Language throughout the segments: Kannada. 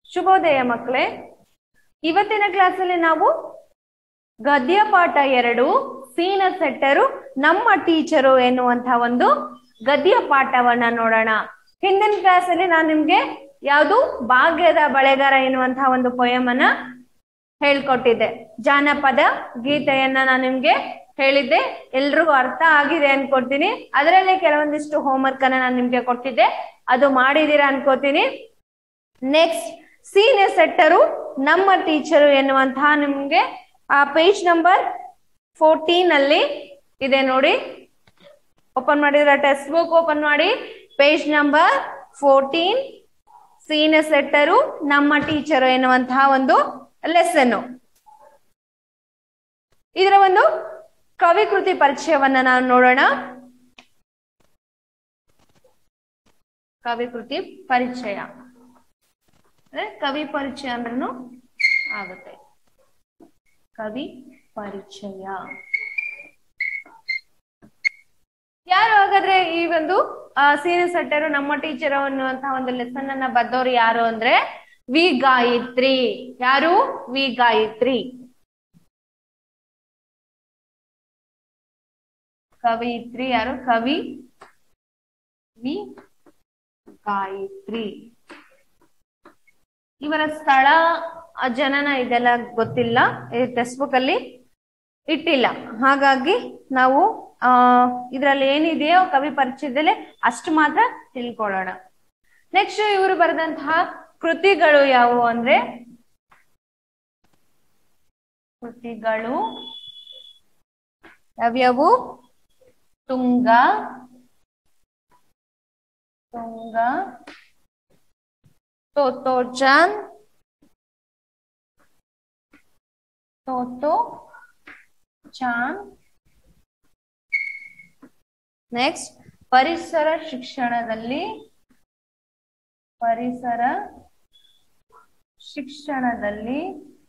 ಶುಭೋದಯ ಮಕ್ಕಳೇ ಇವತ್ತಿನ ಕ್ಲಾಸಲ್ಲಿ ನಾವು ಗದ್ಯ ಪಾಠ ಎರಡು ಸೀನ ಸೆಟ್ಟರು ನಮ್ಮ ಟೀಚರು ಎನ್ನುವಂತಹ ಒಂದು ಗದ್ಯ ಪಾಠವನ್ನ ನೋಡೋಣ ಹಿಂದಿನ ಕ್ಲಾಸಲ್ಲಿ ನಾನು ನಿಮ್ಗೆ ಯಾವುದು ಭಾಗ್ಯದ ಬಳೆಗಾರ ಎನ್ನುವಂತಹ ಒಂದು ಪೊಯಮ್ ಅನ್ನ ಹೇಳ್ಕೊಟ್ಟಿದ್ದೆ ಜಾನಪದ ಗೀತೆಯನ್ನ ನಾನು ನಿಮ್ಗೆ ಹೇಳಿದ್ದೆ ಎಲ್ರಿಗೂ ಅರ್ಥ ಆಗಿದೆ ಅನ್ಕೊಡ್ತೀನಿ ಅದರಲ್ಲೇ ಕೆಲವೊಂದಿಷ್ಟು ಹೋಮ್ವರ್ಕ್ ಅನ್ನ ನಾನು ನಿಮ್ಗೆ ಕೊಟ್ಟಿದ್ದೆ ಅದು ಮಾಡಿದೀರಾ ಅನ್ಕೋತೀನಿ ನೆಕ್ಸ್ಟ್ ಸೀನಿಯರ್ ಸೆಟ್ಟರು ನಮ್ಮ ಟೀಚರು ಎನ್ನುವಂತಹ ನಿಮ್ಗೆ ಆ ಪೇಜ್ ನಂಬರ್ ಫೋರ್ಟೀನ್ ಅಲ್ಲಿ ಇದೆ ನೋಡಿ ಓಪನ್ ಮಾಡಿದ್ರೆ ಟೆಕ್ಸ್ಟ್ ಬುಕ್ ಓಪನ್ ಮಾಡಿ ಪೇಜ್ ನಂಬರ್ ಫೋರ್ಟೀನ್ ಸೀನಿಯರ್ ಸೆಟ್ಟರು ನಮ್ಮ ಟೀಚರು ಎನ್ನುವಂತಹ ಒಂದು ಲೆಸನ್ ಇದರ ಒಂದು ಕವಿಕೃತಿ ಪರಿಚಯವನ್ನ ನಾವು ನೋಡೋಣ ಕವಿಕೃತಿ ಪರಿಚಯ ಅಂದ್ರೆ ಕವಿ ಪರಿಚಯ ಅಂದ್ರೂ ಆಗುತ್ತೆ ಕವಿ ಪರಿಚಯ ಯಾರು ಹಾಗಾದ್ರೆ ಈ ಒಂದು ಸೀನಿಯರ್ ಸೆಟ್ಟರು ನಮ್ಮ ಟೀಚರ್ ಅನ್ನುವಂತಹ ಒಂದು ಲೆಸನ್ ಅನ್ನ ಬದ್ದವ್ರು ಯಾರು ಅಂದ್ರೆ ವಿ ಗಾಯತ್ರಿ ಯಾರು ವಿ ಗಾಯತ್ರಿ ಕವಿತ್ರಿ ಯಾರು ಕವಿ ವಿ ಗಾಯತ್ರಿ ಇವರ ಸ್ಥಳ ಆ ಜನನ ಇದೆಲ್ಲ ಗೊತ್ತಿಲ್ಲ ಟೆಕ್ಸ್ಟ್ ಬುಕ್ ಅಲ್ಲಿ ಇಟ್ಟಿಲ್ಲ ಹಾಗಾಗಿ ನಾವು ಆ ಇದ್ರಲ್ಲಿ ಏನಿದೆಯೋ ಕವಿ ಪರಿಚಯದಲ್ಲಿ ಅಷ್ಟು ಮಾತ್ರ ತಿಳ್ಕೊಳ್ಳೋಣ ನೆಕ್ಸ್ಟ್ ಇವರು ಬರೆದಂತಹ ಕೃತಿಗಳು ಯಾವುವು ಅಂದ್ರೆ ಕೃತಿಗಳು ಯಾವ್ಯಾವು ತುಂಗ ತುಂಗ ತೋತೋಚಾನ್ ತೋತೋ ಚಾನ್ ನೆಕ್ಸ್ಟ್ ಪರಿಸರ ಶಿಕ್ಷಣದಲ್ಲಿ ಪರಿಸರ ಶಿಕ್ಷಣದಲ್ಲಿ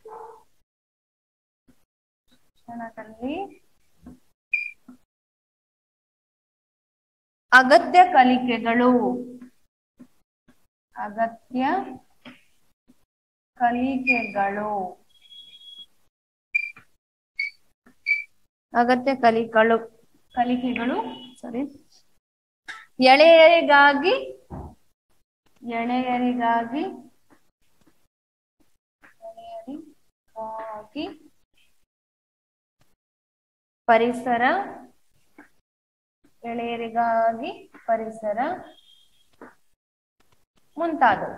ಶಿಕ್ಷಣದಲ್ಲಿ ಅಗತ್ಯ ಕಲಿಕೆಗಳು ಅಗತ್ಯ ಕಲಿಕೆಗಳು ಅಗತ್ಯ ಕಲಿಗಳು ಕಲಿಕೆಗಳು ಸಾರಿ ಎಳೆಯರಿಗಾಗಿ ಎಳೆಯರಿಗಾಗಿ ಎಳೆಯರಿಗಾಗಿ ಪರಿಸರ ಎಳೆಯರಿಗಾಗಿ ಪರಿಸರ ಮುಂತಾದವು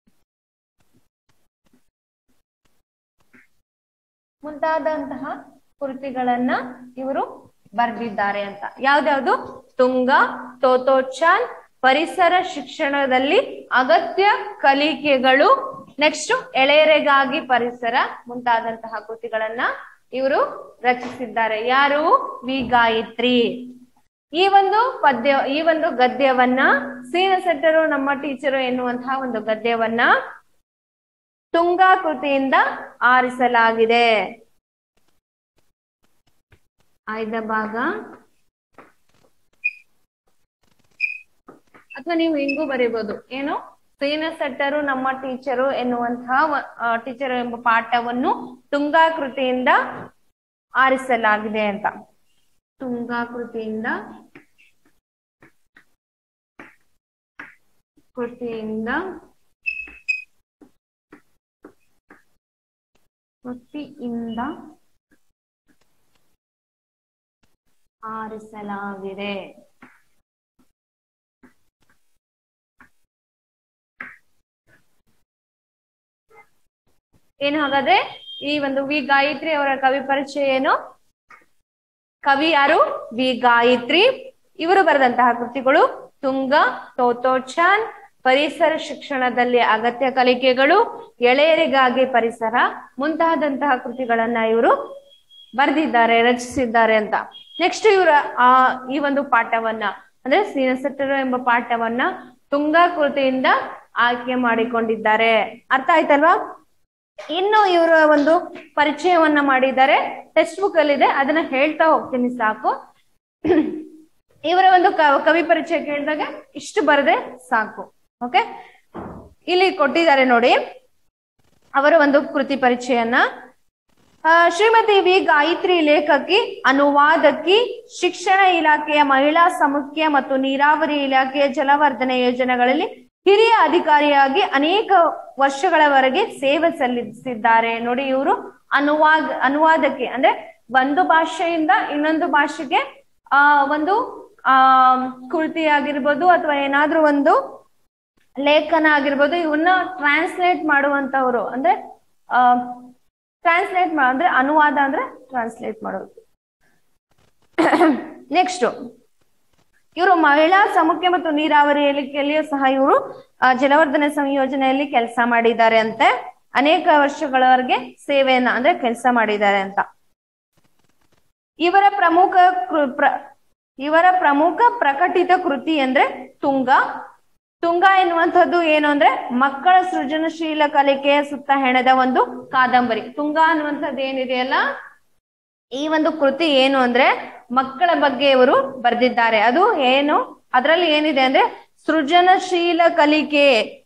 ಮುಂತಾದಂತಹ ಕೃತಿಗಳನ್ನ ಇವರು ಬರೆದಿದ್ದಾರೆ ಅಂತ ಯಾವ್ದ್ಯಾವ್ದು ತುಂಗ ತೋತೋಚಾನ್ ಪರಿಸರ ಶಿಕ್ಷಣದಲ್ಲಿ ಅಗತ್ಯ ಕಲಿಕೆಗಳು ನೆಕ್ಸ್ಟ್ ಎಳೆಯರೆಗಾಗಿ ಪರಿಸರ ಮುಂತಾದಂತಹ ಕೃತಿಗಳನ್ನ ಇವರು ರಚಿಸಿದ್ದಾರೆ ಯಾರು ವಿ ಗಾಯತ್ರಿ ಈ ಒಂದು ಪದ್ಯ ಈ ಒಂದು ಗದ್ಯವನ್ನ ಸೀನ ಸೆಟ್ಟರು ನಮ್ಮ ಟೀಚರು ಎನ್ನುವಂತಹ ಒಂದು ಗದ್ಯವನ್ನ ತುಂಗಾ ಕೃತಿಯಿಂದ ಆರಿಸಲಾಗಿದೆ ಆಯ್ದ ಭಾಗ ಅಥವಾ ನೀವು ಹಿಂಗೂ ಬರೀಬಹುದು ಏನು ಸೀನ ಸೆಟ್ಟರು ನಮ್ಮ ಟೀಚರು ಎನ್ನುವಂತಹ ಟೀಚರು ಎಂಬ ಪಾಠವನ್ನು ತುಂಗಾ ಕೃತಿಯಿಂದ ಆರಿಸಲಾಗಿದೆ ಅಂತ ತುಂಗಾ ಕೃತಿಯಿಂದ ಕೃತಿಯಿಂದ ಕೃತಿಯಿಂದ ಆರಿಸಲಾಗಿದೆ ಏನು ಹಾಗಾದ್ರೆ ಈ ಒಂದು ವಿ ಗಾಯತ್ರಿ ಅವರ ಕವಿ ಪರಿಚಯ ಏನು ಕವಿ ಯಾರು ವಿ ಗಾಯತ್ರಿ ಇವರು ಬರೆದಂತಹ ಕೃತಿಗಳು ತುಂಗ ತೋತೋಚಾನ್ ಪರಿಸರ ಶಿಕ್ಷಣದಲ್ಲಿ ಅಗತ್ಯ ಕಲಿಕೆಗಳು ಎಳೆಯರಿಗಾಗಿ ಪರಿಸರ ಮುಂತಾದಂತಹ ಕೃತಿಗಳನ್ನ ಇವರು ಬರೆದಿದ್ದಾರೆ ರಚಿಸಿದ್ದಾರೆ ಅಂತ ನೆಕ್ಸ್ಟ್ ಇವರ ಆ ಈ ಒಂದು ಪಾಠವನ್ನ ಅಂದ್ರೆ ಸೀನಸೆಟ್ಟರು ಎಂಬ ಪಾಠವನ್ನ ತುಂಗ ಕೃತಿಯಿಂದ ಆಯ್ಕೆ ಮಾಡಿಕೊಂಡಿದ್ದಾರೆ ಅರ್ಥ ಆಯ್ತಲ್ವಾ ಇನ್ನು ಇವರ ಒಂದು ಪರಿಚಯವನ್ನ ಮಾಡಿದ್ದಾರೆ ಟೆಕ್ಸ್ಟ್ ಬುಕ್ ಅಲ್ಲಿ ಇದೆ ಅದನ್ನ ಹೇಳ್ತಾ ಹೋಗ್ತೀನಿ ಸಾಕು ಇವರ ಒಂದು ಕವಿ ಪರಿಚಯ ಕೇಳಿದಾಗ ಇಷ್ಟು ಬರದೆ ಸಾಕು ಓಕೆ ಇಲ್ಲಿ ಕೊಟ್ಟಿದ್ದಾರೆ ನೋಡಿ ಅವರ ಒಂದು ಕೃತಿ ಪರಿಚಯನ ಆ, ಶ್ರೀಮತಿ ವಿ ಗಾಯತ್ರಿ ಲೇಖಕಿ ಅನುವಾದಕಿ ಶಿಕ್ಷಣ ಇಲಾಖೆಯ ಮಹಿಳಾ ಸಮುಖ್ಯ ಮತ್ತು ನೀರಾವರಿ ಇಲಾಖೆಯ ಜಲವರ್ಧನೆ ಯೋಜನೆಗಳಲ್ಲಿ ಹಿರಿಯ ಅಧಿಕಾರಿಯಾಗಿ ಅನೇಕ ವರ್ಷಗಳವರೆಗೆ ಸೇವೆ ಸಲ್ಲಿಸಿದ್ದಾರೆ ನೋಡಿ ಇವರು ಅನುವಾದ ಅನುವಾದಕಿ ಅಂದ್ರೆ ಒಂದು ಭಾಷೆಯಿಂದ ಇನ್ನೊಂದು ಭಾಷೆಗೆ ಆ ಒಂದು ಆ ಕೃತಿ ಆಗಿರ್ಬೋದು ಅಥವಾ ಏನಾದ್ರೂ ಒಂದು ಲೇಖನ ಆಗಿರ್ಬೋದು ಇವನ್ನ ಟ್ರಾನ್ಸ್ಲೇಟ್ ಮಾಡುವಂತವ್ರು ಅಂದ್ರೆ ಆ ಟ್ರಾನ್ಸ್ಲೇಟ್ ಅಂದ್ರೆ ಅನುವಾದ ಅಂದ್ರೆ ಟ್ರಾನ್ಸ್ಲೇಟ್ ಮಾಡೋದು ನೆಕ್ಸ್ಟ್ ಇವರು ಮಹಿಳಾ ಸಮುಖ್ಯ ಮತ್ತು ನೀರಾವರಿ ಇಲಾಖೆಯಲ್ಲಿಯೂ ಸಹ ಇವರು ಜಲವರ್ಧನೆ ಸಂಯೋಜನೆಯಲ್ಲಿ ಕೆಲಸ ಮಾಡಿದ್ದಾರೆ ಅಂತೆ ಅನೇಕ ವರ್ಷಗಳವರೆಗೆ ಸೇವೆಯನ್ನ ಅಂದ್ರೆ ಕೆಲಸ ಮಾಡಿದ್ದಾರೆ ಅಂತ ಇವರ ಪ್ರಮುಖ ಕೃ- ಪ್ರ- ಇವರ ಪ್ರಮುಖ ಪ್ರಕಟಿತ ಕೃತಿ ಅಂದ್ರೆ ತುಂಗ ತುಂಗ ಎನ್ನುವಂಥದ್ದು ಏನು ಅಂದ್ರೆ ಮಕ್ಕಳ ಸೃಜನಶೀಲ ಕಲಿಕೆಯ ಸುತ್ತ ಹೆಣೆದ ಒಂದು ಕಾದಂಬರಿ ತುಂಗ ಅನ್ನುವಂಥದ್ದು ಏನಿದೆಯಲ್ಲ ಈ ಒಂದು ಕೃತಿ ಏನು ಅಂದ್ರೆ ಮಕ್ಕಳ ಬಗ್ಗೆ ಇವರು ಬರೆದಿದ್ದಾರೆ ಅದು ಏನು ಅದರಲ್ಲಿ ಏನಿದೆ ಅಂದ್ರೆ ಸೃಜನಶೀಲ ಕಲಿಕೆ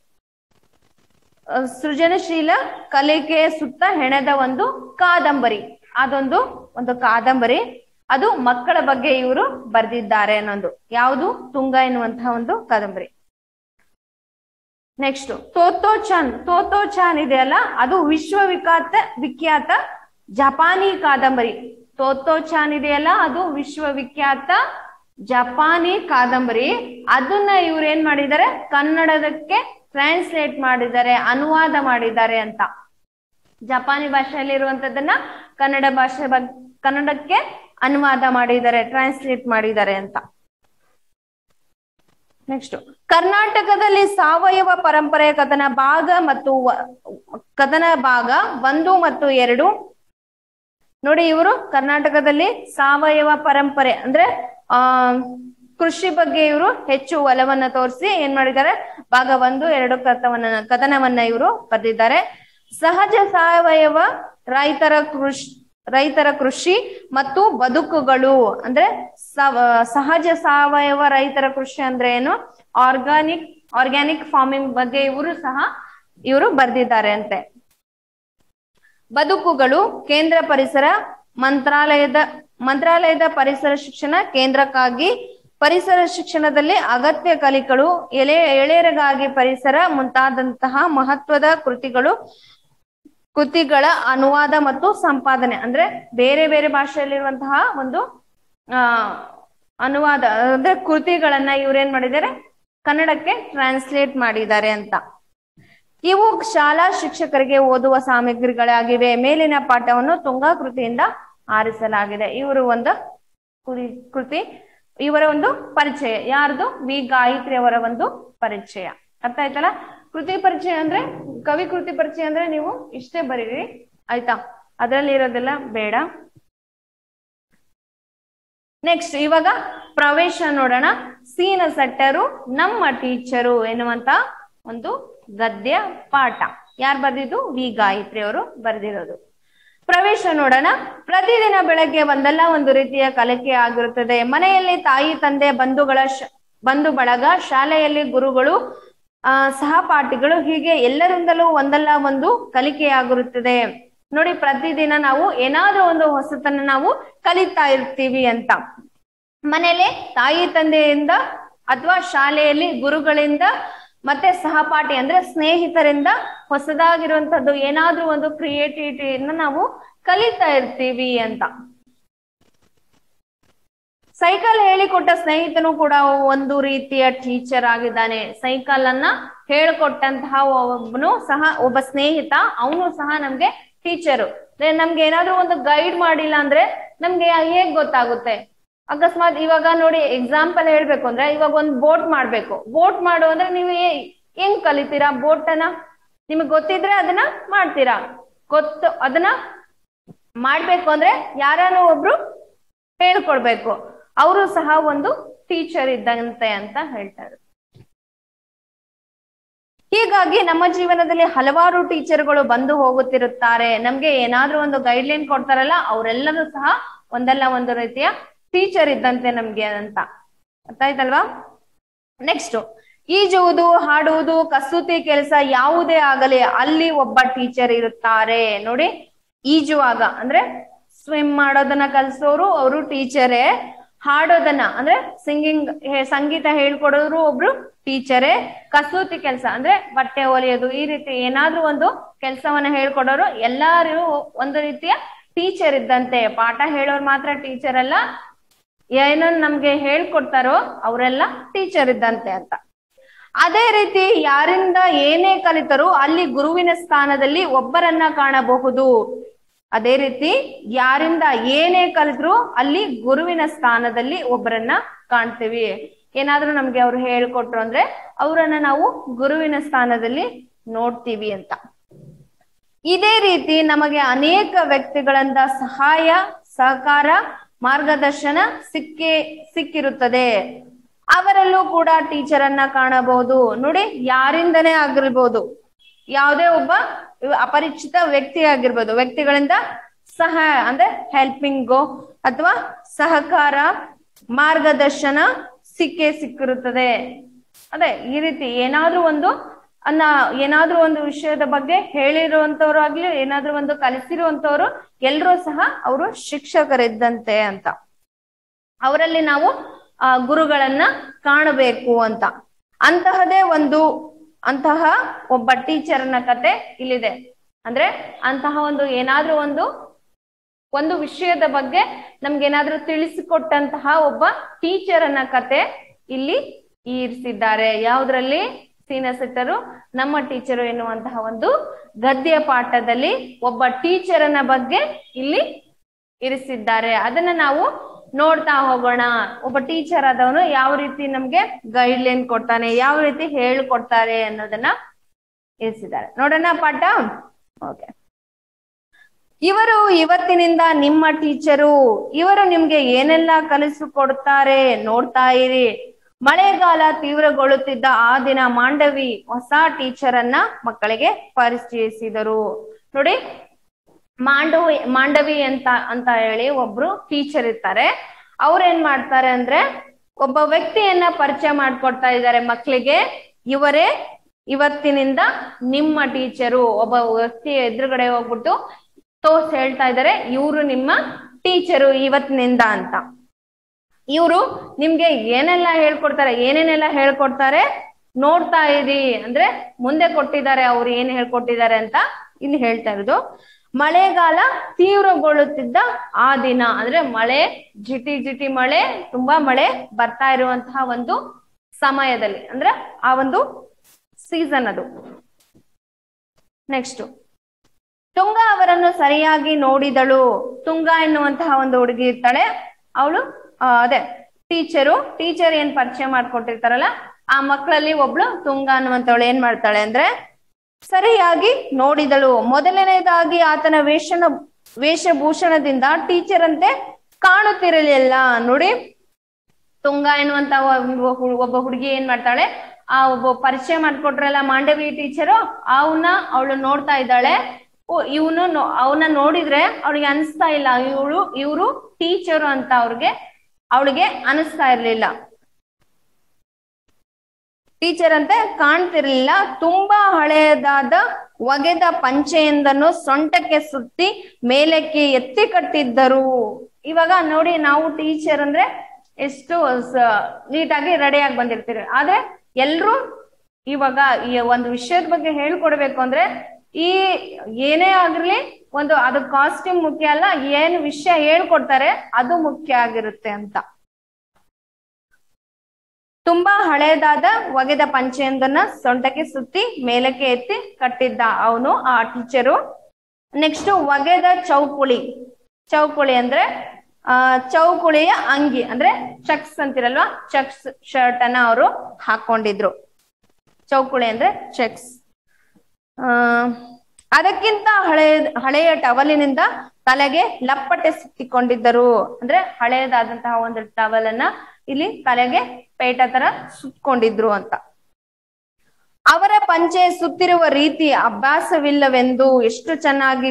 ಅಹ್, ಸೃಜನಶೀಲ ಕಲಿಕೆಯ ಸುತ್ತ ಹೆಣೆದ ಒಂದು ಕಾದಂಬರಿ ಅದೊಂದು ಒಂದು ಕಾದಂಬರಿ ಅದು ಮಕ್ಕಳ ಬಗ್ಗೆ ಇವರು ಬರೆದಿದ್ದಾರೆ ಅನ್ನೊಂದು ಯಾವುದು ತುಂಗ ಎನ್ನುವಂತಹ ಒಂದು ಕಾದಂಬರಿ ನೆಕ್ಸ್ಟ್ ತೋತೋ ಚಾನ್ ತೋತೋ ಚಾನ್ ಇದೆಯಲ್ಲ ಅದು ವಿಶ್ವವಿಖ್ಯಾತ ವಿಖ್ಯಾತ ಜಪಾನಿ ಕಾದಂಬರಿ ತೋತೋ ಚಾನ್ ಇದೆಯಲ್ಲ ಅದು ವಿಶ್ವವಿಖ್ಯಾತ ಜಪಾನಿ ಕಾದಂಬರಿ ಅದನ್ನ ಇವ್ರು ಏನ್ ಮಾಡಿದ್ದಾರೆ ಕನ್ನಡದಕ್ಕೆ ಟ್ರಾನ್ಸ್ಲೇಟ್ ಮಾಡಿದ್ದಾರೆ ಅನುವಾದ ಮಾಡಿದ್ದಾರೆ ಅಂತ ಜಪಾನಿ ಭಾಷೆಯಲ್ಲಿ ಇರುವಂತದ್ದನ್ನ ಕನ್ನಡ ಭಾಷೆ ಬಗ್ ಕನ್ನಡಕ್ಕೆ ಅನುವಾದ ಮಾಡಿದ್ದಾರೆ ಟ್ರಾನ್ಸ್ಲೇಟ್ ಮಾಡಿದ್ದಾರೆ ಅಂತ ನೆಕ್ಸ್ಟ್ ಕರ್ನಾಟಕದಲ್ಲಿ ಸಾವಯವ ಪರಂಪರೆಯ ಕಥನ ಭಾಗ ಮತ್ತು ವ- ಕಥನ ಭಾಗ ಒಂದು ಮತ್ತು ಎರಡು ನೋಡಿ ಇವರು ಕರ್ನಾಟಕದಲ್ಲಿ ಸಾವಯವ ಪರಂಪರೆ ಅಂದ್ರೆ ಆ ಕೃಷಿ ಬಗ್ಗೆ ಇವರು ಹೆಚ್ಚು ಒಲವನ್ನ ತೋರಿಸಿ ಏನ್ ಮಾಡಿದ್ದಾರೆ ಭಾಗ ಒಂದು ಎರಡು ಕಥವನ್ನ ಕಥನವನ್ನ ಇವರು ಬರೆದಿದ್ದಾರೆ ಸಹಜ ಸಾವಯವ ರೈತರ ಕೃಷಿ ರೈತರ ಕೃಷಿ ಮತ್ತು ಬದುಕುಗಳು ಅಂದ್ರೆ ಸವ- ಸಹಜ ಸಾವಯವ ರೈತರ ಕೃಷಿ ಅಂದ್ರೆ ಏನು ಆರ್ಗಾನಿಕ್ ಆರ್ಗ್ಯಾನಿಕ್ ಫಾರ್ಮಿಂಗ್ ಬಗ್ಗೆ ಇವರು ಸಹ ಇವರು ಬರೆದಿದ್ದಾರೆ ಅಂತೆ ಬದುಕುಗಳು ಕೇಂದ್ರ ಪರಿಸರ ಮಂತ್ರಾಲಯದ ಮಂತ್ರಾಲಯದ ಪರಿಸರ ಶಿಕ್ಷಣ ಕೇಂದ್ರಕ್ಕಾಗಿ ಪರಿಸರ ಶಿಕ್ಷಣದಲ್ಲಿ ಅಗತ್ಯ ಕಲಿಕಳು ಎಲೆ ಎಳೆಯರಿಗಾಗಿ ಪರಿಸರ ಮುಂತಾದಂತಹ ಮಹತ್ವದ ಕೃತಿಗಳು ಕೃತಿಗಳ ಅನುವಾದ ಮತ್ತು ಸಂಪಾದನೆ ಅಂದ್ರೆ ಬೇರೆ ಬೇರೆ ಭಾಷೆಯಲ್ಲಿರುವಂತಹ ಒಂದು ಆ ಅನುವಾದ ಅಂದ್ರೆ ಕೃತಿಗಳನ್ನ ಇವ್ರೇನ್ ಮಾಡಿದ್ದಾರೆ ಕನ್ನಡಕ್ಕೆ ಟ್ರಾನ್ಸ್ಲೇಟ್ ಮಾಡಿದ್ದಾರೆ ಅಂತ ಇವು ಶಾಲಾ ಶಿಕ್ಷಕರಿಗೆ ಓದುವ ಸಾಮಗ್ರಿಗಳಾಗಿವೆ ಮೇಲಿನ ಪಾಠವನ್ನು ತುಂಗಾ ಕೃತಿಯಿಂದ ಆರಿಸಲಾಗಿದೆ ಇವರು ಒಂದು ಕುರಿ- ಕೃತಿ ಇವರ ಒಂದು ಪರಿಚಯ ಯಾರ್ದು ವಿ ಗಾಯತ್ರಿ ಅವರ ಒಂದು ಪರಿಚಯ ಅರ್ಥ ಆಯ್ತಲ್ಲ ಕೃತಿ ಪರಿಚಯ ಅಂದ್ರೆ ಕವಿ ಕೃತಿ ಪರಿಚಯ ಅಂದ್ರೆ ನೀವು ಇಷ್ಟೇ ಬರೀರಿ ಆಯ್ತಾ ಅದರಲ್ಲಿ ಇರೋದೆಲ್ಲ ಬೇಡ ನೆಕ್ಸ್ಟ್ ಇವಾಗ ಪ್ರವೇಶ ನೋಡೋಣ ಸೀನ ಸೆಟ್ಟರು ನಮ್ಮ ಟೀಚರು ಎನ್ನುವಂತ ಒಂದು ಗದ್ಯ ಪಾಠ ಯಾರು ಬರೆದಿದ್ದು ವಿ ಗಾಯತ್ರಿ ಅವರು ಬರೆದಿರೋದು ಪ್ರವೇಶ ನೋಡೋಣ ಪ್ರತಿದಿನ ಬೆಳಗ್ಗೆ ಒಂದಲ್ಲ ಒಂದು ರೀತಿಯ ಕಲಿಕೆ ಆಗಿರುತ್ತದೆ ಮನೆಯಲ್ಲಿ ತಾಯಿ ತಂದೆ ಬಂಧುಗಳ ಶ- ಬಂಧು ಬಳಗ ಶಾಲೆಯಲ್ಲಿ ಗುರುಗಳು ಆ ಸಹಪಾಠಿಗಳು ಹೀಗೆ ಎಲ್ಲರಿಂದಲೂ ಒಂದಲ್ಲ ಒಂದು ಕಲಿಕೆಯಾಗಿರುತ್ತದೆ ನೋಡಿ ಪ್ರತಿದಿನ ನಾವು ಏನಾದ್ರೂ ಒಂದು ಹೊಸತನ್ನ ನಾವು ಕಲಿತಾ ಇರ್ತೀವಿ ಅಂತ ಮನೇಲಿ ತಾಯಿ ತಂದೆಯಿಂದ ಅಥವಾ ಶಾಲೆಯಲ್ಲಿ ಗುರುಗಳಿಂದ ಮತ್ತೆ ಸಹಪಾಠಿ ಅಂದ್ರೆ ಸ್ನೇಹಿತರಿಂದ ಹೊಸದಾಗಿರುವಂತದ್ದು ಏನಾದ್ರೂ ಒಂದು ಕ್ರಿಯೇಟಿವಿಟಿಯನ್ನ ನಾವು ಕಲಿತಾ ಇರ್ತೀವಿ ಅಂತ ಸೈಕಲ್ ಹೇಳಿಕೊಟ್ಟ ಸ್ನೇಹಿತನು ಕೂಡ ಒಂದು ರೀತಿಯ ಟೀಚರ್ ಆಗಿದ್ದಾನೆ ಸೈಕಲ್ ಅನ್ನ ಹೇಳ್ಕೊಟ್ಟಂತಹ ಒಬ್ಬನು ಸಹ ಒಬ್ಬ ಸ್ನೇಹಿತ ಅವನು ಸಹ ನಮ್ಗೆ ಟೀಚರು ನಮ್ಗೆ ಏನಾದ್ರೂ ಒಂದು ಗೈಡ್ ಮಾಡಿಲ್ಲ ಅಂದ್ರೆ ನಮ್ಗೆ ಹೇಗ್ ಗೊತ್ತಾಗುತ್ತೆ ಅಕಸ್ಮಾತ್ ಇವಾಗ ನೋಡಿ ಎಕ್ಸಾಂಪಲ್ ಹೇಳ್ಬೇಕು ಅಂದ್ರೆ ಇವಾಗ ಒಂದು ಬೋಟ್ ಮಾಡ್ಬೇಕು ಬೋಟ್ ಮಾಡು ಅಂದ್ರೆ ನೀವು ಹೇ- ಹೆಂಗ್ ಕಲಿತೀರಾ ಬೋಟ್ ಅನ್ನ ನಿಮಗೆ ಗೊತ್ತಿದ್ರೆ ಅದನ್ನ ಮಾಡ್ತೀರಾ ಗೊತ್ತು ಅದನ್ನ ಮಾಡ್ಬೇಕು ಅಂದ್ರೆ ಯಾರನ್ನೋ ಒಬ್ರು ಹೇಳ್ಕೊಡ್ಬೇಕು ಅವರು ಸಹ ಒಂದು ಟೀಚರ್ ಇದ್ದಂತೆ ಅಂತ ಹೇಳ್ತಾರೆ ಹೀಗಾಗಿ ನಮ್ಮ ಜೀವನದಲ್ಲಿ ಹಲವಾರು ಟೀಚರ್ಗಳು ಬಂದು ಹೋಗುತ್ತಿರುತ್ತಾರೆ ನಮ್ಗೆ ಏನಾದ್ರೂ ಒಂದು ಗೈಡ್ಲೈನ್ ಕೊಡ್ತಾರಲ್ಲ ಅವರೆಲ್ಲರೂ ಸಹ ಒಂದಲ್ಲ ಒಂದು ರೀತಿಯ ಟೀಚರ್ ಇದ್ದಂತೆ ನಮ್ಗೆ ಅಂತ ಅರ್ಥ ಆಯ್ತಲ್ವಾ ನೆಕ್ಸ್ಟ್ ಈಜುವುದು ಹಾಡುವುದು ಕಸೂತಿ ಕೆಲಸ ಯಾವುದೇ ಆಗಲಿ ಅಲ್ಲಿ ಒಬ್ಬ ಟೀಚರ್ ಇರುತ್ತಾರೆ ನೋಡಿ ಈಜುವಾಗ ಅಂದ್ರೆ ಸ್ವಿಮ್ ಮಾಡೋದನ್ನ ಕಲಿಸೋರು ಅವರು ಟೀಚರೇ ಹಾಡೋದನ್ನ ಅಂದ್ರೆ ಸಿಂಗಿಂಗ್ ಸಂಗೀತ ಹೇಳ್ಕೊಡೋರು ಒಬ್ರು ಟೀಚರೇ ಕಸೂತಿ ಕೆಲಸ ಅಂದ್ರೆ ಬಟ್ಟೆ ಹೊಲಿಯೋದು ಈ ರೀತಿ ಏನಾದ್ರೂ ಒಂದು ಕೆಲಸವನ್ನ ಹೇಳ್ಕೊಡೋರು ಎಲ್ಲಾರು ಒಂದು ರೀತಿಯ ಟೀಚರ್ ಇದ್ದಂತೆ ಪಾಠ ಹೇಳೋರು ಮಾತ್ರ ಟೀಚರ್ ಅಲ್ಲ ಏನನ್ನ ನಮ್ಗೆ ಹೇಳ್ಕೊಡ್ತಾರೋ ಅವರೆಲ್ಲ ಟೀಚರ್ ಇದ್ದಂತೆ ಅಂತ ಅದೇ ರೀತಿ ಯಾರಿಂದ ಏನೇ ಕಲಿತರೂ ಅಲ್ಲಿ ಗುರುವಿನ ಸ್ಥಾನದಲ್ಲಿ ಒಬ್ಬರನ್ನ ಕಾಣಬಹುದು ಅದೇ ರೀತಿ ಯಾರಿಂದ ಏನೇ ಕಲಿತ್ರು ಅಲ್ಲಿ ಗುರುವಿನ ಸ್ಥಾನದಲ್ಲಿ ಒಬ್ಬರನ್ನ ಕಾಣ್ತೀವಿ ಏನಾದ್ರೂ ನಮ್ಗೆ ಅವ್ರು ಹೇಳ್ಕೊಟ್ರು ಅಂದ್ರೆ ಅವರನ್ನ ನಾವು ಗುರುವಿನ ಸ್ಥಾನದಲ್ಲಿ ನೋಡ್ತೀವಿ ಅಂತ ಇದೇ ರೀತಿ ನಮಗೆ ಅನೇಕ ವ್ಯಕ್ತಿಗಳಿಂದ ಸಹಾಯ ಸಹಕಾರ ಮಾರ್ಗದರ್ಶನ ಸಿಕ್ಕೇ ಸಿಕ್ಕಿರುತ್ತದೆ ಅವರಲ್ಲೂ ಕೂಡ ಟೀಚರ್ ಅನ್ನ ಕಾಣಬಹುದು ನೋಡಿ ಯಾರಿಂದನೇ ಆಗಿರ್ಬೋದು ಯಾವುದೇ ಒಬ್ಬ ಅಪರಿಚಿತ ವ್ಯಕ್ತಿ ಆಗಿರ್ಬೋದು ವ್ಯಕ್ತಿಗಳಿಂದ ಸಹಾಯ ಅಂದ್ರೆ ಹೆಲ್ಪಿಂಗು ಅಥವಾ ಸಹಕಾರ ಮಾರ್ಗದರ್ಶನ ಸಿಕ್ಕೇ ಸಿಕ್ಕಿರುತ್ತದೆ ಅದೇ ಈ ರೀತಿ ಏನಾದ್ರೂ ಒಂದು ಅನ್ನ ಏನಾದ್ರೂ ಒಂದು ವಿಷಯದ ಬಗ್ಗೆ ಹೇಳಿರುವಂತವ್ರು ಆಗ್ಲಿ ಏನಾದ್ರೂ ಒಂದು ಕಲಿಸಿರುವಂತವ್ರು ಎಲ್ರೂ ಸಹ ಅವರು ಶಿಕ್ಷಕರಿದ್ದಂತೆ ಅಂತ ಅವರಲ್ಲಿ ನಾವು ಆ ಗುರುಗಳನ್ನ ಕಾಣಬೇಕು ಅಂತ ಅಂತಹದೇ ಒಂದು ಅಂತಹ ಒಬ್ಬ ಟೀಚರ್ನ ಕತೆ ಇಲ್ಲಿದೆ ಅಂದ್ರೆ ಅಂತಹ ಒಂದು ಏನಾದ್ರೂ ಒಂದು ಒಂದು ವಿಷಯದ ಬಗ್ಗೆ ನಮ್ಗೇನಾದ್ರೂ ತಿಳಿಸಿಕೊಟ್ಟಂತಹ ಒಬ್ಬ ಟೀಚರನ್ನ ಕತೆ ಇಲ್ಲಿ ಇರಿಸಿದ್ದಾರೆ ಯಾವ್ದ್ರಲ್ಲಿ ಸೀನಸೆಟ್ಟರು ನಮ್ಮ ಟೀಚರು ಎನ್ನುವಂತಹ ಒಂದು ಗದ್ಯ ಪಾಠದಲ್ಲಿ ಒಬ್ಬ ಟೀಚರನ ಬಗ್ಗೆ ಇಲ್ಲಿ ಇರಿಸಿದ್ದಾರೆ ಅದನ್ನ ನಾವು ನೋಡ್ತಾ ಹೋಗೋಣ ಒಬ್ಬ ಟೀಚರ್ ಆದವನು ಯಾವ ರೀತಿ ನಮ್ಗೆ ಗೈಡ್ ಲೈನ್ ಕೊಡ್ತಾನೆ ಯಾವ ರೀತಿ ಹೇಳ್ಕೊಡ್ತಾರೆ ಅನ್ನೋದನ್ನ ಇರಿಸಿದ್ದಾರೆ ನೋಡೋಣ ಪಾಠ ಓಕೆ ಇವರು ಇವತ್ತಿನಿಂದ ನಿಮ್ಮ ಟೀಚರು ಇವರು ನಿಮ್ಗೆ ಏನೆಲ್ಲ ಕಲಿಸಿಕೊಡ್ತಾರೆ ನೋಡ್ತಾ ಇರಿ ಮಳೆಗಾಲ ತೀವ್ರಗೊಳ್ಳುತ್ತಿದ್ದ ಆ ದಿನ ಮಾಂಡವಿ ಹೊಸ ಟೀಚರ್ ಅನ್ನ ಮಕ್ಕಳಿಗೆ ಪರಿಚಯಿಸಿದರು ನೋಡಿ ಮಾಂಡವಿ ಮಾಂಡವಿ ಅಂತ ಅಂತ ಹೇಳಿ ಒಬ್ರು ಟೀಚರ್ ಇರ್ತಾರೆ ಅವ್ರ ಏನ್ ಮಾಡ್ತಾರೆ ಅಂದ್ರೆ ಒಬ್ಬ ವ್ಯಕ್ತಿಯನ್ನ ಪರಿಚಯ ಮಾಡ್ಕೊಡ್ತಾ ಇದ್ದಾರೆ ಮಕ್ಕಳಿಗೆ ಇವರೇ ಇವತ್ತಿನಿಂದ ನಿಮ್ಮ ಟೀಚರು ಒಬ್ಬ ವ್ಯಕ್ತಿ ಎದುರುಗಡೆ ಹೋಗ್ಬಿಟ್ಟು ತೋರ್ಸ್ ಹೇಳ್ತಾ ಇದ್ದಾರೆ ಇವರು ನಿಮ್ಮ ಟೀಚರು ಇವತ್ತಿನಿಂದ ಅಂತ ಇವರು ನಿಮ್ಗೆ ಏನೆಲ್ಲ ಹೇಳ್ಕೊಡ್ತಾರೆ ಏನೇನೆಲ್ಲ ಹೇಳ್ಕೊಡ್ತಾರೆ ನೋಡ್ತಾ ಇರಿ ಅಂದ್ರೆ ಮುಂದೆ ಕೊಟ್ಟಿದ್ದಾರೆ ಅವ್ರು ಏನ್ ಹೇಳ್ಕೊಟ್ಟಿದ್ದಾರೆ ಅಂತ ಇಲ್ಲಿ ಹೇಳ್ತಾ ಇರೋದು ಮಳೆಗಾಲ ತೀವ್ರಗೊಳ್ಳುತ್ತಿದ್ದ ಆ ದಿನ ಅಂದ್ರೆ ಮಳೆ ಜಿಟಿ ಜಿಟಿ ಮಳೆ ತುಂಬಾ ಮಳೆ ಬರ್ತಾ ಇರುವಂತಹ ಒಂದು ಸಮಯದಲ್ಲಿ ಅಂದ್ರೆ ಆ ಒಂದು ಸೀಸನ್ ಅದು ನೆಕ್ಸ್ಟ್ ತುಂಗ ಅವರನ್ನು ಸರಿಯಾಗಿ ನೋಡಿದಳು ತುಂಗ ಎನ್ನುವಂತಹ ಒಂದು ಹುಡುಗಿ ಇರ್ತಾಳೆ ಅವಳು ಅದೇ ಟೀಚರು ಟೀಚರ್ ಏನ್ ಪರಿಚಯ ಮಾಡ್ಕೊಟ್ಟಿರ್ತಾರಲ್ಲ ಆ ಮಕ್ಕಳಲ್ಲಿ ಒಬ್ಳು ತುಂಗ ಅನ್ನುವಂಥವಳು ಏನ್ ಮಾಡ್ತಾಳೆ ಅಂದ್ರೆ ಸರಿಯಾಗಿ ನೋಡಿದಳು ಮೊದಲನೇದಾಗಿ ಆತನ ವೇಷನ ವೇಷಭೂಷಣದಿಂದ ಟೀಚರ್ ಅಂತೆ ಕಾಣುತ್ತಿರಲಿಲ್ಲ ನೋಡಿ ತುಂಗ ಎನ್ನುವಂತ ಒಬ್ಬ ಹುಡುಗಿ ಏನ್ ಮಾಡ್ತಾಳೆ ಆ ಒಬ್ಬ ಪರಿಚಯ ಮಾಡ್ಕೊಟ್ರಲ್ಲ ಮಾಂಡವಿ ಟೀಚರು ಅವನ್ನ ಅವಳು ನೋಡ್ತಾ ಇದ್ದಾಳೆ ಓ ಇವನು ಅವನ್ನ ನೋಡಿದ್ರೆ ಅವಳಿಗೆ ಅನಿಸ್ತಾ ಇಲ್ಲ ಇವಳು ಇವರು ಟೀಚರು ಅಂತ ಅವ್ರಿಗೆ ಅವಳಿಗೆ ಅನಿಸ್ತಾ ಇರ್ಲಿಲ್ಲ ಟೀಚರ್ ಅಂತೆ ಕಾಣ್ತಿರ್ಲಿಲ್ಲ ತುಂಬಾ ಹಳೆಯದಾದ ಒಗೆದ ಪಂಚೆಯೊಂದನ್ನು ಸೊಂಟಕ್ಕೆ ಸುತ್ತಿ ಮೇಲಕ್ಕೆ ಎತ್ತಿ ಕಟ್ಟಿದ್ದರು ಇವಾಗ ನೋಡಿ ನಾವು ಟೀಚರ್ ಅಂದ್ರೆ ಎಷ್ಟು ನೀಟಾಗಿ ರೆಡಿಯಾಗಿ ಬಂದಿರ್ತೀರಿ ಆದ್ರೆ ಎಲ್ರು ಇವಾಗ ಈ ಒಂದು ವಿಷಯದ ಬಗ್ಗೆ ಹೇಳ್ಕೊಡ್ಬೇಕು ಅಂದ್ರೆ ಈ ಏನೇ ಆಗಿರ್ಲಿ ಒಂದು ಅದು ಕಾಸ್ಟ್ಯೂಮ್ ಮುಖ್ಯ ಅಲ್ಲ ಏನ್ ವಿಷಯ ಹೇಳ್ಕೊಡ್ತಾರೆ ಅದು ಮುಖ್ಯ ಆಗಿರುತ್ತೆ ಅಂತ ತುಂಬಾ ಹಳೇದಾದ ಒಗೆದ ಪಂಚೆಯೊಂದನ್ನ ಸೊಂಟಕ್ಕೆ ಸುತ್ತಿ ಮೇಲಕ್ಕೆ ಎತ್ತಿ ಕಟ್ಟಿದ್ದ ಅವನು ಆ ಟೀಚರು ನೆಕ್ಸ್ಟ್ ಒಗೆದ ಚೌಕುಳಿ ಚೌಕುಳಿ ಅಂದ್ರೆ ಆ ಚೌಕುಳಿಯ ಅಂಗಿ ಅಂದ್ರೆ ಚಕ್ಸ್ ಅಂತಿರಲ್ವಾ ಚಕ್ಸ್ ಶರ್ಟ್ ಅನ್ನ ಅವರು ಹಾಕೊಂಡಿದ್ರು ಚೌಕುಳಿ ಅಂದ್ರೆ ಚೆಕ್ಸ್ ಆ ಅದಕ್ಕಿಂತ ಹಳೆಯ ಹಳೆಯ ಟವಲಿನಿಂದ ತಲೆಗೆ ಲಪ್ಪಟೆ ಸುತ್ತಿಕೊಂಡಿದ್ದರು ಅಂದ್ರೆ ಹಳೆಯದಾದಂತಹ ಒಂದು ಟವಲ್ ಅನ್ನ ಇಲ್ಲಿ ತಲೆಗೆ ಪೇಟ ತರ ಸುತ್ಕೊಂಡಿದ್ರು ಅಂತ ಅವರ ಪಂಚೆ ಸುತ್ತಿರುವ ರೀತಿ ಅಭ್ಯಾಸವಿಲ್ಲವೆಂದು ಎಷ್ಟು ಚೆನ್ನಾಗಿ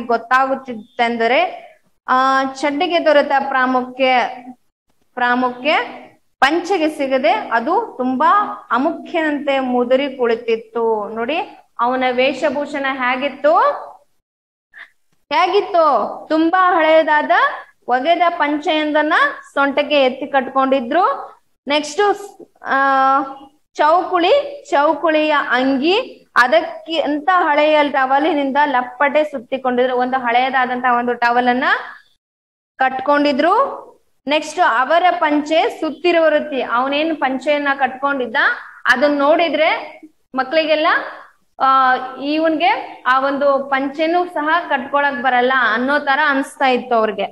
ಗೊತ್ತಾಗುತ್ತಿತ್ತೆಂದರೆ ಆ ಚಡ್ಡಿಗೆ ದೊರೆತ ಪ್ರಾಮುಖ್ಯ ಪ್ರಾಮುಖ್ಯ ಪಂಚೆಗೆ ಸಿಗದೆ ಅದು ತುಂಬಾ ಅಮುಖ್ಯನಂತೆ ಮುದುರಿ ಕುಳಿತಿತ್ತು ನೋಡಿ ಅವನ ವೇಷಭೂಷಣ ಹೇಗಿತ್ತು ಹೇಗಿತ್ತು ತುಂಬಾ ಹಳೆಯದಾದ ಒಗೆದ ಪಂಚೆಯೊಂದನ್ನ ಸೊಂಟಕ್ಕೆ ಎತ್ತಿ ಕಟ್ಕೊಂಡಿದ್ರು ನೆಕ್ಸ್ಟ್ ಆ ಚೌಕುಳಿ ಚೌಕುಳಿಯ ಅಂಗಿ ಅದಕ್ಕಿಂತ ಹಳೆಯ ಟವಲಿನಿಂದ ಲಪ್ಪಟೆ ಸುತ್ತಿಕೊಂಡಿದ್ರು ಒಂದು ಹಳೆಯದಾದಂತಹ ಒಂದು ಟವಲ್ ಅನ್ನ ಕಟ್ಕೊಂಡಿದ್ರು ನೆಕ್ಸ್ಟ್ ಅವರ ಪಂಚೆ ಸುತ್ತಿರುವ ವೃತ್ತಿ ಅವನೇನು ಪಂಚೆಯನ್ನ ಕಟ್ಕೊಂಡಿದ್ದ ಅದನ್ನ ನೋಡಿದ್ರೆ ಮಕ್ಕಳಿಗೆಲ್ಲ ಆ ಇವನ್ಗೆ ಆ ಒಂದು ಪಂಚೆನೂ ಸಹ ಕಟ್ಕೊಳಕ್ ಬರಲ್ಲ ಅನ್ನೋ ತರ ಅನ್ಸ್ತಾ ಇತ್ತು ಅವ್ರಿಗೆ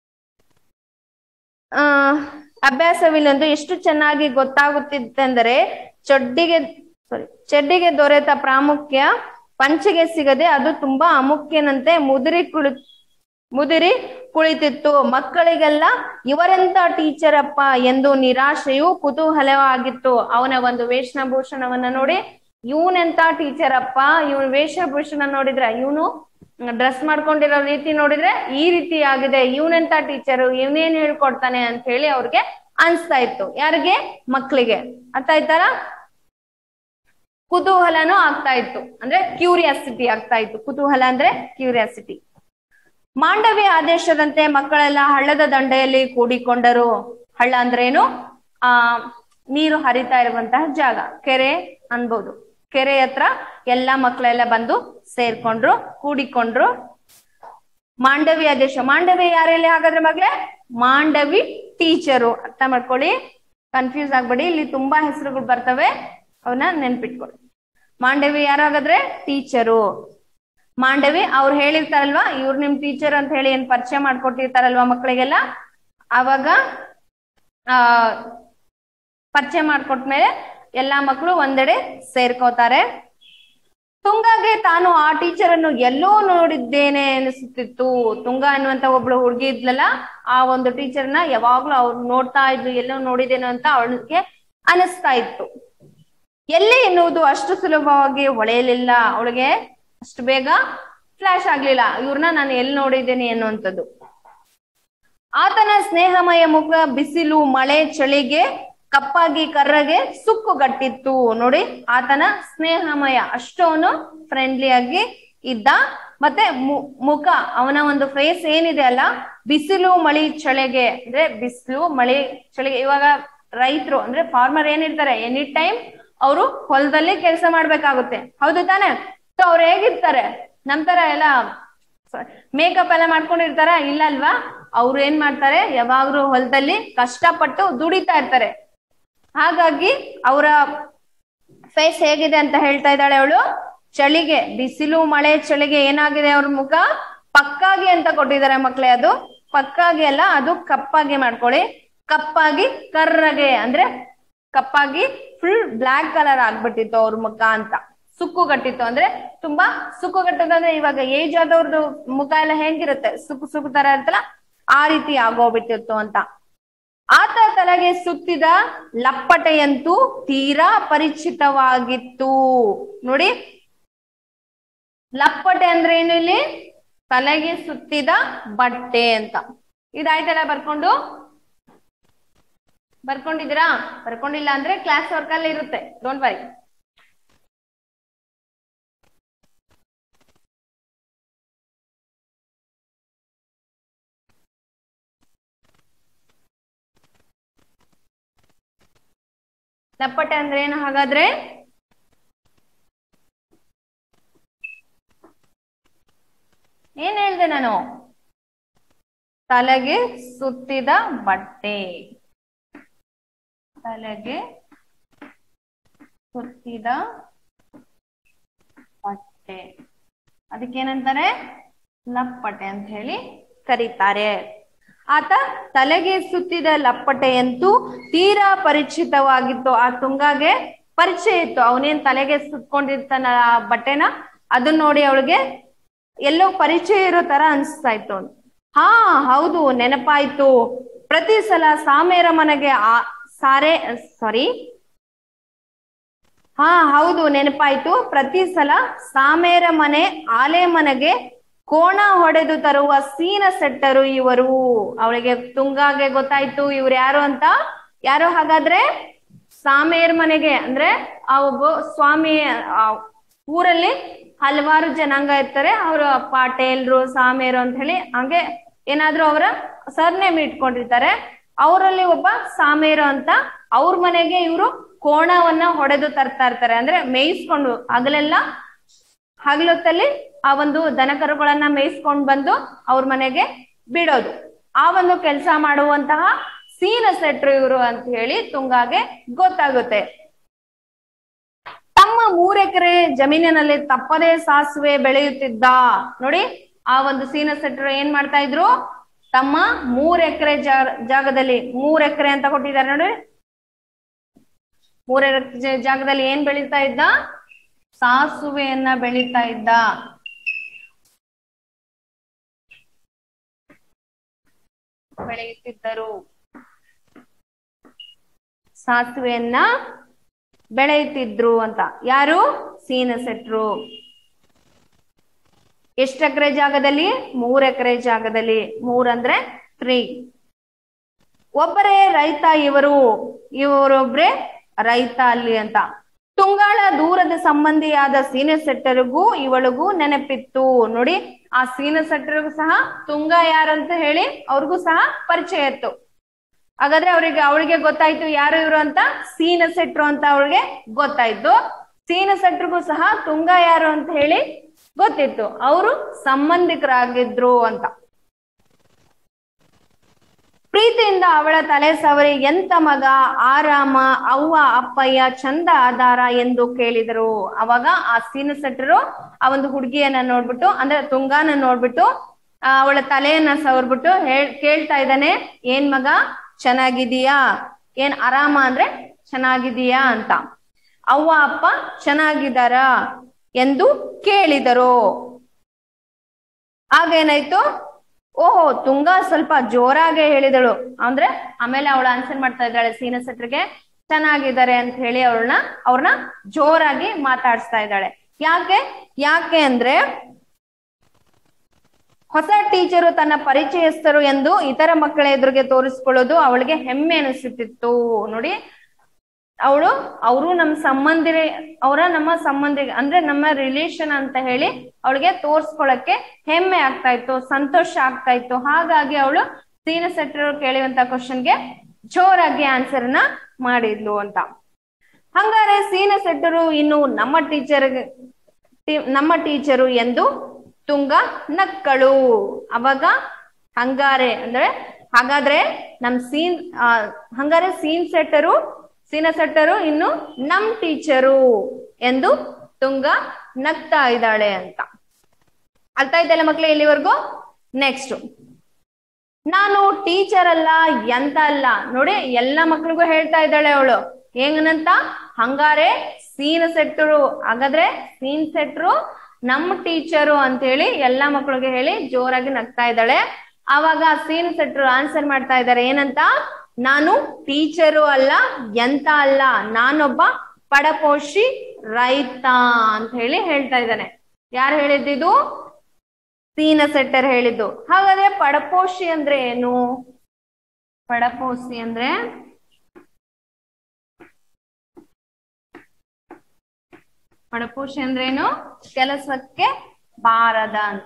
ಆ ಅಭ್ಯಾಸವಿಲ್ಲೊಂದು ಎಷ್ಟು ಚೆನ್ನಾಗಿ ಗೊತ್ತಾಗುತ್ತಿತ್ತೆಂದರೆ ಚಡ್ಡಿಗೆ ಸಾರಿ ಚಡ್ಡಿಗೆ ದೊರೆತ ಪ್ರಾಮುಖ್ಯ ಪಂಚೆಗೆ ಸಿಗದೆ ಅದು ತುಂಬಾ ಅಮುಖ್ಯನಂತೆ ಮುದುರಿ ಕುಳಿ ಮುದುರಿ ಕುಳಿತಿತ್ತು ಮಕ್ಕಳಿಗೆಲ್ಲ ಇವರೆಂತ ಟೀಚರ್ ಅಪ್ಪ ಎಂದು ನಿರಾಶೆಯು ಕುತೂಹಲವಾಗಿತ್ತು ಅವನ ಒಂದು ವೇಷಭೂಷಣವನ್ನ ನೋಡಿ ಇವನೆಂತ ಟೀಚರ್ ಅಪ್ಪ ಇವನ್ ವೇಷಭೂಷಣ ನೋಡಿದ್ರೆ ಇವನು ಡ್ರೆಸ್ ಮಾಡ್ಕೊಂಡಿರೋ ರೀತಿ ನೋಡಿದ್ರೆ ಈ ರೀತಿ ಆಗಿದೆ ಇವನೆಂತ ಟೀಚರು ಇವನೇನ್ ಹೇಳ್ಕೊಡ್ತಾನೆ ಅಂತ ಹೇಳಿ ಅವ್ರಿಗೆ ಅನ್ಸ್ತಾ ಇತ್ತು ಯಾರಿಗೆ ಮಕ್ಕಳಿಗೆ ಅರ್ಥ ಆಯ್ತಾರ ಕುತೂಹಲನೂ ಆಗ್ತಾ ಇತ್ತು ಅಂದ್ರೆ ಕ್ಯೂರಿಯಾಸಿಟಿ ಆಗ್ತಾ ಇತ್ತು ಕುತೂಹಲ ಅಂದ್ರೆ ಕ್ಯೂರಿಯಾಸಿಟಿ ಮಾಂಡವಿ ಆದೇಶದಂತೆ ಮಕ್ಕಳೆಲ್ಲ ಹಳ್ಳದ ದಂಡೆಯಲ್ಲಿ ಕೂಡಿಕೊಂಡರು ಹಳ್ಳ ಅಂದ್ರೆ ಏನು ಆ ನೀರು ಹರಿತಾ ಇರುವಂತಹ ಜಾಗ ಕೆರೆ ಅನ್ಬೋದು ಕೆರೆ ಹತ್ರ ಎಲ್ಲಾ ಮಕ್ಕಳೆಲ್ಲ ಬಂದು ಸೇರ್ಕೊಂಡ್ರು ಕೂಡಿಕೊಂಡ್ರು ಮಾಂಡವಿ ಆದೇಶ ಮಾಂಡವಿ ಯಾರೆಲ್ಲಿ ಹಾಗಾದ್ರೆ ಮಗ್ಳೆ ಮಾಂಡವಿ ಟೀಚರು ಅರ್ಥ ಮಾಡ್ಕೊಳ್ಳಿ ಕನ್ಫ್ಯೂಸ್ ಆಗ್ಬೇಡಿ ಇಲ್ಲಿ ತುಂಬಾ ಹೆಸರುಗಳು ಬರ್ತವೆ ಅವನ್ನ ನೆನ್ಪಿಟ್ಕೊಳ್ಳಿ ಮಾಂಡವಿ ಯಾರಾಗಾದ್ರೆ ಟೀಚರು ಮಾಂಡವಿ ಅವ್ರು ಹೇಳಿರ್ತಾರಲ್ವಾ ಇವ್ರು ನಿಮ್ ಟೀಚರ್ ಅಂತ ಹೇಳಿ ಏನ್ ಪರಿಚಯ ಮಾಡ್ಕೊಟ್ಟಿರ್ತಾರಲ್ವಾ ಮಕ್ಕಳಿಗೆಲ್ಲ ಅವಾಗ ಆ ಪರಿಚಯ ಮಾಡ್ಕೊಟ್ಮೇಲೆ ಎಲ್ಲಾ ಮಕ್ಕಳು ಒಂದೆಡೆ ಸೇರ್ಕೋತಾರೆ ತುಂಗಾಗೆ ತಾನು ಆ ಟೀಚರ್ ಅನ್ನು ಎಲ್ಲೋ ನೋಡಿದ್ದೇನೆ ಅನಿಸುತ್ತಿತ್ತು ತುಂಗ ಅನ್ನುವಂತ ಒಬ್ಳು ಹುಡುಗಿ ಇದ್ಲಲ್ಲ ಆ ಒಂದು ಟೀಚರ್ನ ಯಾವಾಗ್ಲೂ ಅವ್ರು ನೋಡ್ತಾ ಇದ್ಲು ಎಲ್ಲೋ ನೋಡಿದೇನೋ ಅಂತ ಅವಳಿಗೆ ಅನಿಸ್ತಾ ಇತ್ತು ಎಲ್ಲಿ ಎನ್ನುವುದು ಅಷ್ಟು ಸುಲಭವಾಗಿ ಹೊಳೆಯಲಿಲ್ಲ ಅವಳಿಗೆ ಅಷ್ಟು ಬೇಗ ಫ್ಲಾಶ್ ಆಗ್ಲಿಲ್ಲ ಇವ್ರನ್ನ ನಾನು ಎಲ್ಲಿ ನೋಡಿದ್ದೇನೆ ಅನ್ನುವಂಥದ್ದು ಆತನ ಸ್ನೇಹಮಯ ಮುಖ ಬಿಸಿಲು ಮಳೆ ಚಳಿಗೆ ಕಪ್ಪಾಗಿ ಕರ್ರಗೆ ಸುಕ್ಕುಗಟ್ಟಿತ್ತು ನೋಡಿ ಆತನ ಸ್ನೇಹಮಯ ಅಷ್ಟವನು ಫ್ರೆಂಡ್ಲಿ ಆಗಿ ಇದ್ದ ಮತ್ತೆ ಮು- ಮುಖ ಅವನ ಒಂದು ಫೇಸ್ ಏನಿದೆ ಅಲ್ಲ ಬಿಸಿಲು ಮಳಿ ಚಳಿಗೆ ಅಂದ್ರೆ ಬಿಸಿಲು ಮಳಿ ಚಳಿಗೆ ಇವಾಗ ರೈತರು ಅಂದ್ರೆ ಫಾರ್ಮರ್ ಏನಿರ್ತಾರೆ ಎನಿ ಟೈಮ್ ಅವರು ಹೊಲದಲ್ಲಿ ಕೆಲಸ ಮಾಡ್ಬೇಕಾಗುತ್ತೆ ಹೌದು ತಾನೆ ಸೊ ಅವ್ರು ಹೇಗಿರ್ತಾರೆ ನಮ್ ತರ ಎಲ್ಲ ಮೇಕಪ್ ಎಲ್ಲ ಮಾಡ್ಕೊಂಡಿರ್ತಾರ ಇಲ್ಲ ಅಲ್ವಾ ಅವ್ರು ಏನ್ ಮಾಡ್ತಾರೆ ಯಾವಾಗ್ಲೂ ಹೊಲದಲ್ಲಿ ಕಷ್ಟಪಟ್ಟು ದುಡಿತಾ ಇರ್ತಾರೆ ಹಾಗಾಗಿ ಅವರ ಫೇಸ್ ಹೇಗಿದೆ ಅಂತ ಹೇಳ್ತಾ ಇದ್ದಾಳೆ ಅವಳು ಚಳಿಗೆ ಬಿಸಿಲು ಮಳೆ ಚಳಿಗೆ ಏನಾಗಿದೆ ಅವ್ರ ಮುಖ ಪಕ್ಕಾಗಿ ಅಂತ ಕೊಟ್ಟಿದ್ದಾರೆ ಮಕ್ಳೇ ಅದು ಪಕ್ಕಾಗಿ ಅಲ್ಲ ಅದು ಕಪ್ಪಾಗಿ ಮಾಡ್ಕೊಳ್ಳಿ ಕಪ್ಪಾಗಿ ಕರ್ರಗೆ ಅಂದ್ರೆ ಕಪ್ಪಾಗಿ ಫುಲ್ ಬ್ಲಾಕ್ ಕಲರ್ ಆಗ್ಬಿಟ್ಟಿತ್ತು ಅವ್ರ ಮುಖ ಅಂತ ಸುಕ್ಕುಗಟ್ಟಿತ್ತು ಅಂದ್ರೆ ತುಂಬಾ ಸುಕ್ಕುಗಟ್ಟದಂದ್ರೆ ಇವಾಗ ಏಜ್ ಆದವ್ರದ್ದು ಮುಖ ಎಲ್ಲ ಹೆಂಗಿರುತ್ತೆ ಸುಕ್ಕು ಸುಕ್ಕು ತರ ಇರುತ್ತಲ್ಲ ಆ ರೀತಿ ಆಗೋಗ್ಬಿಟ್ಟಿತ್ತು ಅಂತ ಆತ ತಲೆಗೆ ಸುತ್ತಿದ ಲಪ್ಪಟೆಯಂತೂ ತೀರಾ ಪರಿಚಿತವಾಗಿತ್ತು ನೋಡಿ ಲಪ್ಪಟೆ ಅಂದ್ರೆ ಏನು ಇಲ್ಲಿ ತಲೆಗೆ ಸುತ್ತಿದ ಬಟ್ಟೆ ಅಂತ ಇದಾಯ್ತಲ್ಲ ಬರ್ಕೊಂಡು ಬರ್ಕೊಂಡಿದ್ದೀರಾ ಬರ್ಕೊಂಡಿಲ್ಲ ಅಂದ್ರೆ ಕ್ಲಾಸ್ ವರ್ಕ್ ಅಲ್ಲಿ ಇರುತ್ತೆ ಡೋಂಟ್ ವರಿ ಲಪ್ಪಟೆ ಅಂದ್ರೆ ಏನು ಹಾಗಾದ್ರೆ ಏನ್ ಹೇಳ್ದೆ ನಾನು ತಲೆಗೆ ಸುತ್ತಿದ ಬಟ್ಟೆ ತಲೆಗೆ ಸುತ್ತಿದ ಬಟ್ಟೆ ಅದಕ್ಕೇನಂತಾರೆ ಲಪ್ಪಟೆ ಅಂತ ಹೇಳಿ ಕರೀತಾರೆ ಆತ ತಲೆಗೆ ಸುತ್ತಿದ ಲಪ್ಪಟೆಯಂತೂ ತೀರಾ ಪರಿಚಿತವಾಗಿತ್ತು ಆ ತುಂಗಾಗೆ ಪರಿಚಯ ಇತ್ತು ಅವನೇನ್ ತಲೆಗೆ ಸುತ್ಕೊಂಡಿರ್ತಾನ ಆ ಬಟ್ಟೆನ ಅದನ್ನ ನೋಡಿ ಅವಳಿಗೆ ಎಲ್ಲೋ ಪರಿಚಯ ಇರೋ ತರ ಅನ್ಸ್ತಾ ಇತ್ತು ಅವ್ನು. ಹಾ ಹೌದು ನೆನಪಾಯ್ತು ಪ್ರತಿ ಸಲ ಸಾಮೇರ ಮನೆಗೆ ಆ ಸಾರೆ ಸಾರಿ ಹಾ ಹೌದು ನೆನಪಾಯ್ತು ಪ್ರತಿ ಸಲ ಸಾಮೇರ ಮನೆ ಆಲೆ ಮನೆಗೆ ಕೋಣ ಹೊಡೆದು ತರುವ ಸೀನ ಸೆಟ್ಟರು ಇವರು ಅವಳಿಗೆ ತುಂಗಾಗೆ ಗೊತ್ತಾಯ್ತು ಇವ್ರು ಯಾರು ಅಂತ ಯಾರು ಹಾಗಾದ್ರೆ ಸಾಮೇರ್ ಮನೆಗೆ ಅಂದ್ರೆ ಆ ಒಬ್ಬ ಸ್ವಾಮಿ ಆ ಊರಲ್ಲಿ ಹಲವಾರು ಜನಾಂಗ ಇರ್ತಾರೆ ಅವರು ಪಾಟೇಲ್ರು ಸಾಮೇರು ಅಂತ ಹೇಳಿ ಹಂಗೆ ಏನಾದ್ರೂ ಅವರ ಸರ್ನೇಮ್ ಇಟ್ಕೊಂಡಿರ್ತಾರೆ ಅವರಲ್ಲಿ ಒಬ್ಬ ಸಾಮೇರು ಅಂತ ಅವ್ರ ಮನೆಗೆ ಇವರು ಕೋಣವನ್ನ ಹೊಡೆದು ತರ್ತಾ ಇರ್ತಾರೆ ಅಂದ್ರೆ ಮೇಯಿಸ್ಕೊಂಡು ಹಗಲೆಲ್ಲ ಹಗಲೊತ್ತಲ್ಲಿ ಆ ಒಂದು ದನಕರುಗಳನ್ನ ಮೇಯಿಸ್ಕೊಂಡ್ ಬಂದು ಅವ್ರ ಮನೆಗೆ ಬಿಡೋದು ಆ ಒಂದು ಕೆಲಸ ಮಾಡುವಂತಹ ಸೀನ ಸೆಟ್ರು ಇವರು ಅಂತ ಹೇಳಿ ತುಂಗಾಗೆ ಗೊತ್ತಾಗುತ್ತೆ ತಮ್ಮ ಮೂರ್ ಎಕರೆ ಜಮೀನಿನಲ್ಲಿ ತಪ್ಪದೇ ಸಾಸಿವೆ ಬೆಳೆಯುತ್ತಿದ್ದ ನೋಡಿ ಆ ಒಂದು ಸೀನ ಸೆಟ್ರು ಏನ್ ಮಾಡ್ತಾ ಇದ್ರು ತಮ್ಮ ಮೂರ್ ಎಕರೆ ಜಾಗದಲ್ಲಿ ಮೂರ್ ಎಕರೆ ಅಂತ ಕೊಟ್ಟಿದ್ದಾರೆ ನೋಡಿ ಮೂರ್ ಎಕರೆ ಜಾಗದಲ್ಲಿ ಏನ್ ಬೆಳೀತಾ ಇದ್ದ ಸಾಸುವೆಯನ್ನ ಬೆಳೀತಾ ಇದ್ದ ಬೆಳೆಯುತ್ತಿದ್ದರು ಸಾಸಿವೆಯನ್ನ ಬೆಳೆಯುತ್ತಿದ್ರು ಅಂತ ಯಾರು ಸೀನ ಸೆಟ್ರು ಎಷ್ಟು ಎಕರೆ ಜಾಗದಲ್ಲಿ ಮೂರ್ ಎಕರೆ ಜಾಗದಲ್ಲಿ ಮೂರ್ ಅಂದ್ರೆ ತ್ರೀ ಒಬ್ಬರೇ ರೈತ ಇವರು ಇವರೊಬ್ರೆ ರೈತ ಅಲ್ಲಿ ಅಂತ ತುಂಗಾಳ ದೂರದ ಸಂಬಂಧಿಯಾದ ಸೀನ ಸೆಟ್ಟರಿಗೂ ಇವಳಿಗೂ ನೆನಪಿತ್ತು ನೋಡಿ ಆ ಸೀನ ಸೆಟ್ಟರಿಗೂ ಸಹ ತುಂಗ ಯಾರಂತ ಹೇಳಿ ಅವ್ರಿಗೂ ಸಹ ಪರಿಚಯ ಇತ್ತು ಹಾಗಾದ್ರೆ ಅವ್ರಿಗೆ ಅವಳಿಗೆ ಗೊತ್ತಾಯ್ತು ಯಾರು ಇವರು ಅಂತ ಸೀನ ಸೆಟ್ರು ಅಂತ ಅವಳಿಗೆ ಗೊತ್ತಾಯ್ತು ಸೀನ ಸೆಟ್ರಿಗೂ ಸಹ ತುಂಗ ಯಾರು ಅಂತ ಹೇಳಿ ಗೊತ್ತಿತ್ತು ಅವರು ಸಂಬಂಧಿಕರಾಗಿದ್ರು ಅಂತ ಪ್ರೀತಿಯಿಂದ ಅವಳ ತಲೆ ಸವರಿ ಎಂತ ಮಗ ಆರಾಮ ಅವ್ವ ಅಪ್ಪಯ್ಯ ಚಂದ ಆಧಾರ ಎಂದು ಕೇಳಿದರು ಅವಾಗ ಆ ಸೀನ ಸೆಟ್ಟರು ಆ ಒಂದು ಹುಡುಗಿಯನ್ನ ನೋಡ್ಬಿಟ್ಟು ಅಂದ್ರೆ ತುಂಗಾನ ನೋಡ್ಬಿಟ್ಟು ಆ, ಅವಳ ತಲೆಯನ್ನ ಸವರ್ಬಿಟ್ಟು ಹೇಳ್ ಕೇಳ್ತಾ ಇದ್ದಾನೆ ಏನ್ ಮಗ ಚೆನ್ನಾಗಿದೀಯಾ ಏನ್ ಆರಾಮ ಅಂದ್ರೆ ಚೆನ್ನಾಗಿದೀಯಾ ಅಂತ ಅವ್ವ ಅಪ್ಪ ಚೆನ್ನಾಗಿದ್ದಾರ ಎಂದು ಕೇಳಿದರು ಆಗೇನಾಯ್ತು ಓಹೋ ತುಂಗಾ ಸ್ವಲ್ಪ ಜೋರಾಗೆ ಹೇಳಿದಳು ಅಂದ್ರೆ ಆಮೇಲೆ ಅವಳು ಆನ್ಸರ್ ಮಾಡ್ತಾ ಇದ್ದಾಳೆ ಸೀನ ಸೆಟ್ರಿಗೆ ಚೆನ್ನಾಗಿದ್ದಾರೆ ಅಂತ ಹೇಳಿ ಅವಳನ್ನ ಅವ್ರನ್ನ ಜೋರಾಗಿ ಮಾತಾಡಿಸ್ತಾ ಇದ್ದಾಳೆ ಯಾಕೆ ಯಾಕೆ ಅಂದ್ರೆ ಹೊಸ ಟೀಚರು ತನ್ನ ಪರಿಚಯಸ್ಥರು ಎಂದು ಇತರ ಮಕ್ಕಳ ಎದುರಿಗೆ ತೋರಿಸ್ಕೊಳ್ಳೋದು ಅವಳಿಗೆ ಹೆಮ್ಮೆ ಅನಿಸುತ್ತಿತ್ತು ನೋಡಿ ಅವಳು ಅವರು ನಮ್ಮ ಸಂಬಂಧಿ ಅವರ ನಮ್ಮ ಸಂಬಂಧಿ ಅಂದ್ರೆ ನಮ್ಮ ರಿಲೇಶನ್ ಅಂತ ಹೇಳಿ ಅವಳಿಗೆ ತೋರ್ಸ್ಕೊಳಕ್ಕೆ ಹೆಮ್ಮೆ ಆಗ್ತಾ ಇತ್ತು ಸಂತೋಷ ಆಗ್ತಾ ಇತ್ತು ಹಾಗಾಗಿ ಅವಳು ಸೀನ ಸೆಟ್ರು ಕೇಳುವಂತ ಕ್ವಶನ್ಗೆ ಜೋರಾಗಿ ಆನ್ಸರ್ ನ ಮಾಡಿದ್ಲು ಅಂತ ಹಂಗಾರೆ ಸೀನ ಸೆಟ್ಟರು ಇನ್ನು ನಮ್ಮ ಟೀಚರ್ ನಮ್ಮ ಟೀಚರು ಎಂದು ತುಂಗ ನಕ್ಕಳು ಅವಾಗ ಹಂಗಾರೆ ಅಂದ್ರೆ ಹಾಗಾದ್ರೆ ನಮ್ ಸೀನ್ ಆ, ಹಂಗಾರೆ ಸೀನ್ ಸೆಟ್ಟರು ಸೀನ ಸೆಟ್ಟರು ಇನ್ನು ನಮ್ ಟೀಚರು ಎಂದು ತುಂಗ ನಗ್ತಾ ಇದ್ದಾಳೆ ಅಂತ ಅರ್ಥ ಆಯ್ತಲ್ಲ ಮಕ್ಳೇ ಇಲ್ಲಿವರೆಗೂ ನೆಕ್ಸ್ಟ್ ನಾನು ಟೀಚರ್ ಅಲ್ಲ ಎಂತ ಅಲ್ಲ ನೋಡಿ ಎಲ್ಲ ಮಕ್ಳಿಗೂ ಹೇಳ್ತಾ ಇದ್ದಾಳೆ ಅವಳು ಹೆಂಗನಂತ ಹಂಗಾರೆ ಸೀನ್ ಸೆಟ್ರು ಹಾಗಾದ್ರೆ ಸೀನ್ ಸೆಟ್ರು ನಮ್ಮ ಟೀಚರು ಅಂತ ಹೇಳಿ ಎಲ್ಲಾ ಮಕ್ಳಿಗೆ ಹೇಳಿ ಜೋರಾಗಿ ನಗ್ತಾ ಇದ್ದಾಳೆ ಅವಾಗ ಸೀನ್ ಸೆಟ್ರು ಆನ್ಸರ್ ಮಾಡ್ತಾ ಇದ್ದಾರೆ ಏನಂತ ನಾನು ಟೀಚರು ಅಲ್ಲ ಎಂತ ಅಲ್ಲ ನಾನೊಬ್ಬ ಪಡಪೋಷಿ ರೈತ ಅಂತ ಹೇಳಿ ಹೇಳ್ತಾ ಇದ್ದಾನೆ ಯಾರು ಹೇಳಿದ್ದಿದು ಸೀನ ಸೆಟ್ಟರ್ ಹೇಳಿದ್ದು ಹಾಗಾದ್ರೆ ಪಡಪೋಷಿ ಅಂದ್ರೆ ಏನು ಪಡಪೋಷಿ ಅಂದ್ರೆ ಪಡಪೋಷಿ ಅಂದ್ರೆ ಏನು ಕೆಲಸಕ್ಕೆ ಬಾರದ ಅಂತ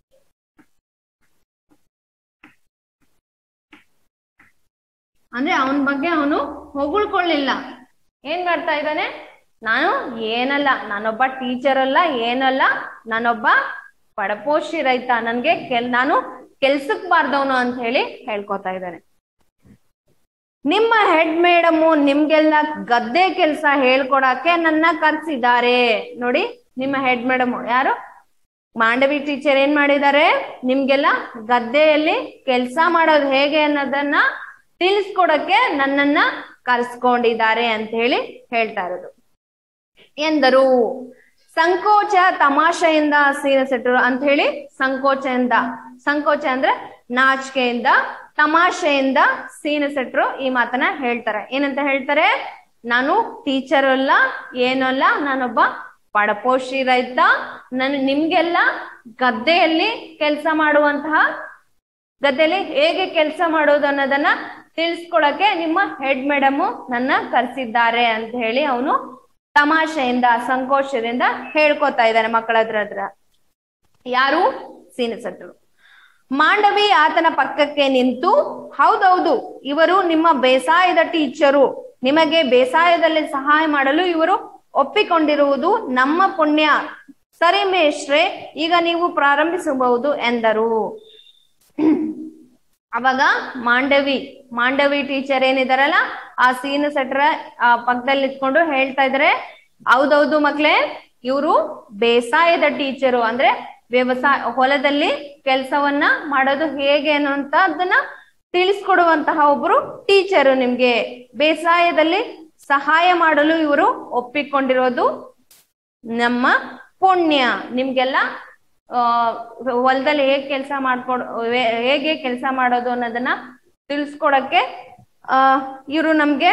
ಅಂದ್ರೆ ಅವನ ಬಗ್ಗೆ ಅವನು ಹೊಗಳ್ಕೊಳ್ಳಿಲ್ಲ ಏನ್ ಮಾಡ್ತಾ ಇದ್ದಾನೆ ನಾನು ಏನಲ್ಲ ನಾನೊಬ್ಬ ಟೀಚರ್ ಅಲ್ಲ ಏನಲ್ಲ ನಾನೊಬ್ಬ ಪಡಪೋಷಿ ರೈತ ನನ್ಗೆ ಕೆಲ್ ನಾನು ಕೆಲ್ಸಕ್ ಬಾರ್ದವನು ಅಂತ ಹೇಳಿ ಹೇಳ್ಕೊತಾ ಇದ್ದಾನೆ ನಿಮ್ಮ ಹೆಡ್ ಮೇಡಮು ನಿಮ್ಗೆಲ್ಲ ಗದ್ದೆ ಕೆಲಸ ಹೇಳ್ಕೊಡಕ್ಕೆ ನನ್ನ ಕರ್ಸಿದ್ದಾರೆ ನೋಡಿ ನಿಮ್ಮ ಹೆಡ್ ಮೇಡಮ್ ಯಾರು ಮಾಂಡವಿ ಟೀಚರ್ ಏನ್ ಮಾಡಿದ್ದಾರೆ ನಿಮ್ಗೆಲ್ಲ ಗದ್ದೆಯಲ್ಲಿ ಕೆಲಸ ಮಾಡೋದು ಹೇಗೆ ಅನ್ನೋದನ್ನ ತಿಳಿಸ್ಕೊಡಕ್ಕೆ ನನ್ನನ್ನ ಕರ್ಸ್ಕೊಂಡಿದ್ದಾರೆ ಅಂತ ಹೇಳಿ ಹೇಳ್ತಾ ಇರೋದು ಎಂದರು ಸಂಕೋಚ ತಮಾಷೆಯಿಂದ ಸೀರಿಸೆಟ್ಟರು ಅಂತ ಹೇಳಿ ಸಂಕೋಚದಿಂದ ಸಂಕೋಚ ಅಂದ್ರೆ ನಾಚಿಕೆಯಿಂದ ತಮಾಷೆಯಿಂದ ಸೀನಿಸೆಟ್ರು ಈ ಮಾತನ್ನ ಹೇಳ್ತಾರೆ ಏನಂತ ಹೇಳ್ತಾರೆ ನಾನು ಟೀಚರ್ ಅಲ್ಲ ಏನಲ್ಲ ನಾನೊಬ್ಬ ಪಡಪೋಷಿ ರೈತ ನಾನು ನಿಮ್ಗೆಲ್ಲ ಗದ್ದೆಯಲ್ಲಿ ಕೆಲಸ ಮಾಡುವಂತಹ ಗದ್ದೆಯಲ್ಲಿ ಹೇಗೆ ಕೆಲಸ ಮಾಡೋದು ಅನ್ನೋದನ್ನ ತಿಳಿಸ್ಕೊಳಕ್ಕೆ ನಿಮ್ಮ ಹೆಡ್ ಮೇಡಮ್ ನನ್ನ ಕರೆಸಿದ್ದಾರೆ ಅಂತ ಹೇಳಿ ಅವನು ತಮಾಷೆಯಿಂದ ಸಂಕೋಚದಿಂದ ಹೇಳ್ಕೊತಾ ಇದ್ದಾನೆ ಮಕ್ಕಳ ಹತ್ರ ಹತ್ರ ಯಾರು ಸೀನಸಟ್ಟರು ಮಾಂಡವಿ ಆತನ ಪಕ್ಕಕ್ಕೆ ನಿಂತು ಹೌದೌದು ಇವರು ನಿಮ್ಮ ಬೇಸಾಯದ ಟೀಚರು ನಿಮಗೆ ಬೇಸಾಯದಲ್ಲಿ ಸಹಾಯ ಮಾಡಲು ಇವರು ಒಪ್ಪಿಕೊಂಡಿರುವುದು ನಮ್ಮ ಪುಣ್ಯ ಸರಿ ಮೇಷ್ಟ್ರೆ ಈಗ ನೀವು ಪ್ರಾರಂಭಿಸಬಹುದು ಎಂದರು ಅವಾಗ ಮಾಂಡವಿ ಮಾಂಡವಿ ಟೀಚರ್ ಏನಿದಾರಲ್ಲ ಆ ಸೀನ ಸೆಟ್ರ ಆ ಪಕ್ಕದಲ್ಲಿ ಇಟ್ಕೊಂಡು ಹೇಳ್ತಾ ಇದಾರೆ ಹೌದೌದು ಮಕ್ಳೇ ಇವರು ಬೇಸಾಯದ ಟೀಚರು ಅಂದ್ರೆ ವ್ಯವಸಾಯ ಹೊಲದಲ್ಲಿ ಕೆಲಸವನ್ನ ಮಾಡೋದು ಹೇಗೆ ಅನ್ನುವಂತದನ್ನ ತಿಳಿಸ್ಕೊಡುವಂತಹ ಒಬ್ರು ಟೀಚರು ನಿಮ್ಗೆ ಬೇಸಾಯದಲ್ಲಿ ಸಹಾಯ ಮಾಡಲು ಇವರು ಒಪ್ಪಿಕೊಂಡಿರೋದು ನಮ್ಮ ಪುಣ್ಯ ನಿಮ್ಗೆಲ್ಲ ಆ ಹೊಲದಲ್ಲಿ ಹೇಗ್ ಕೆಲಸ ಮಾಡ್ಕೊಡ್ ಹೇ- ಹೇಗೆ ಕೆಲಸ ಮಾಡೋದು ಅನ್ನೋದನ್ನ ತಿಳಿಸ್ಕೊಡಕ್ಕೆ ಆ ಇವರು ನಮ್ಗೆ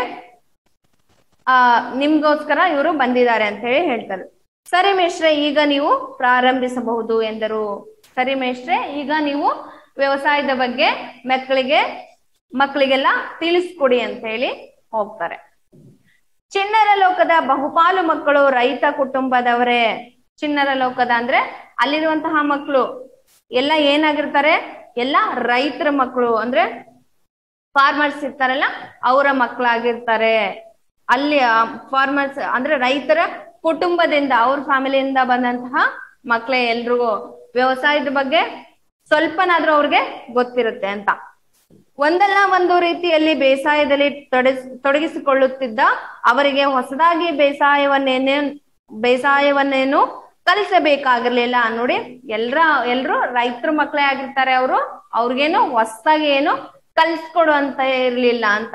ಆ ನಿಮ್ಗೋಸ್ಕರ ಇವರು ಬಂದಿದ್ದಾರೆ ಅಂತ ಹೇಳಿ ಹೇಳ್ತಾರೆ ಸರಿ ಮೇಷ್ಟ್ರೆ ಈಗ ನೀವು ಪ್ರಾರಂಭಿಸಬಹುದು ಎಂದರು ಸರಿ ಮೇಷ್ಟ್ರೆ ಈಗ ನೀವು ವ್ಯವಸಾಯದ ಬಗ್ಗೆ ಮಕ್ಕಳಿಗೆ ಮಕ್ಕಳಿಗೆಲ್ಲ ತಿಳಿಸ್ಕೊಡಿ ಅಂತ ಹೇಳಿ ಹೋಗ್ತಾರೆ ಚಿಣ್ಣರ ಲೋಕದ ಬಹುಪಾಲು ಮಕ್ಕಳು ರೈತ ಕುಟುಂಬದವರೇ ಚಿಣ್ಣರ ಲೋಕದ ಅಂದ್ರೆ ಅಲ್ಲಿರುವಂತಹ ಮಕ್ಕಳು ಎಲ್ಲ ಏನಾಗಿರ್ತಾರೆ ಎಲ್ಲ ರೈತರ ಮಕ್ಕಳು ಅಂದ್ರೆ ಫಾರ್ಮರ್ಸ್ ಇರ್ತಾರಲ್ಲ ಅವರ ಮಕ್ಕಳಾಗಿರ್ತಾರೆ ಅಲ್ಲಿ ಫಾರ್ಮರ್ಸ್ ಅಂದ್ರೆ ರೈತರ ಕುಟುಂಬದಿಂದ ಅವ್ರ ಫ್ಯಾಮಿಲಿಯಿಂದ ಬಂದಂತಹ ಮಕ್ಕಳೇ ಎಲ್ರಿಗೂ ವ್ಯವಸಾಯದ ಬಗ್ಗೆ ಸ್ವಲ್ಪನಾದ್ರೂ ಅವ್ರಿಗೆ ಗೊತ್ತಿರುತ್ತೆ ಅಂತ ಒಂದಲ್ಲ ಒಂದು ರೀತಿಯಲ್ಲಿ ಬೇಸಾಯದಲ್ಲಿ ತೊಡಸ್ ತೊಡಗಿಸಿಕೊಳ್ಳುತ್ತಿದ್ದ ಅವರಿಗೆ ಹೊಸದಾಗಿ ಬೇಸಾಯವನ್ನೇನೇ ಬೇಸಾಯವನ್ನೇನು ಕಲಿಸಬೇಕಾಗಿರ್ಲಿಲ್ಲ ನೋಡಿ ಎಲ್ರ ಎಲ್ರು ರೈತರ ಮಕ್ಕಳೇ ಆಗಿರ್ತಾರೆ ಅವರು ಅವ್ರಿಗೇನು ಹೊಸದಾಗಿ ಏನು ಕಲಿಸ್ಕೊಡುವಂತ ಇರ್ಲಿಲ್ಲ ಅಂತ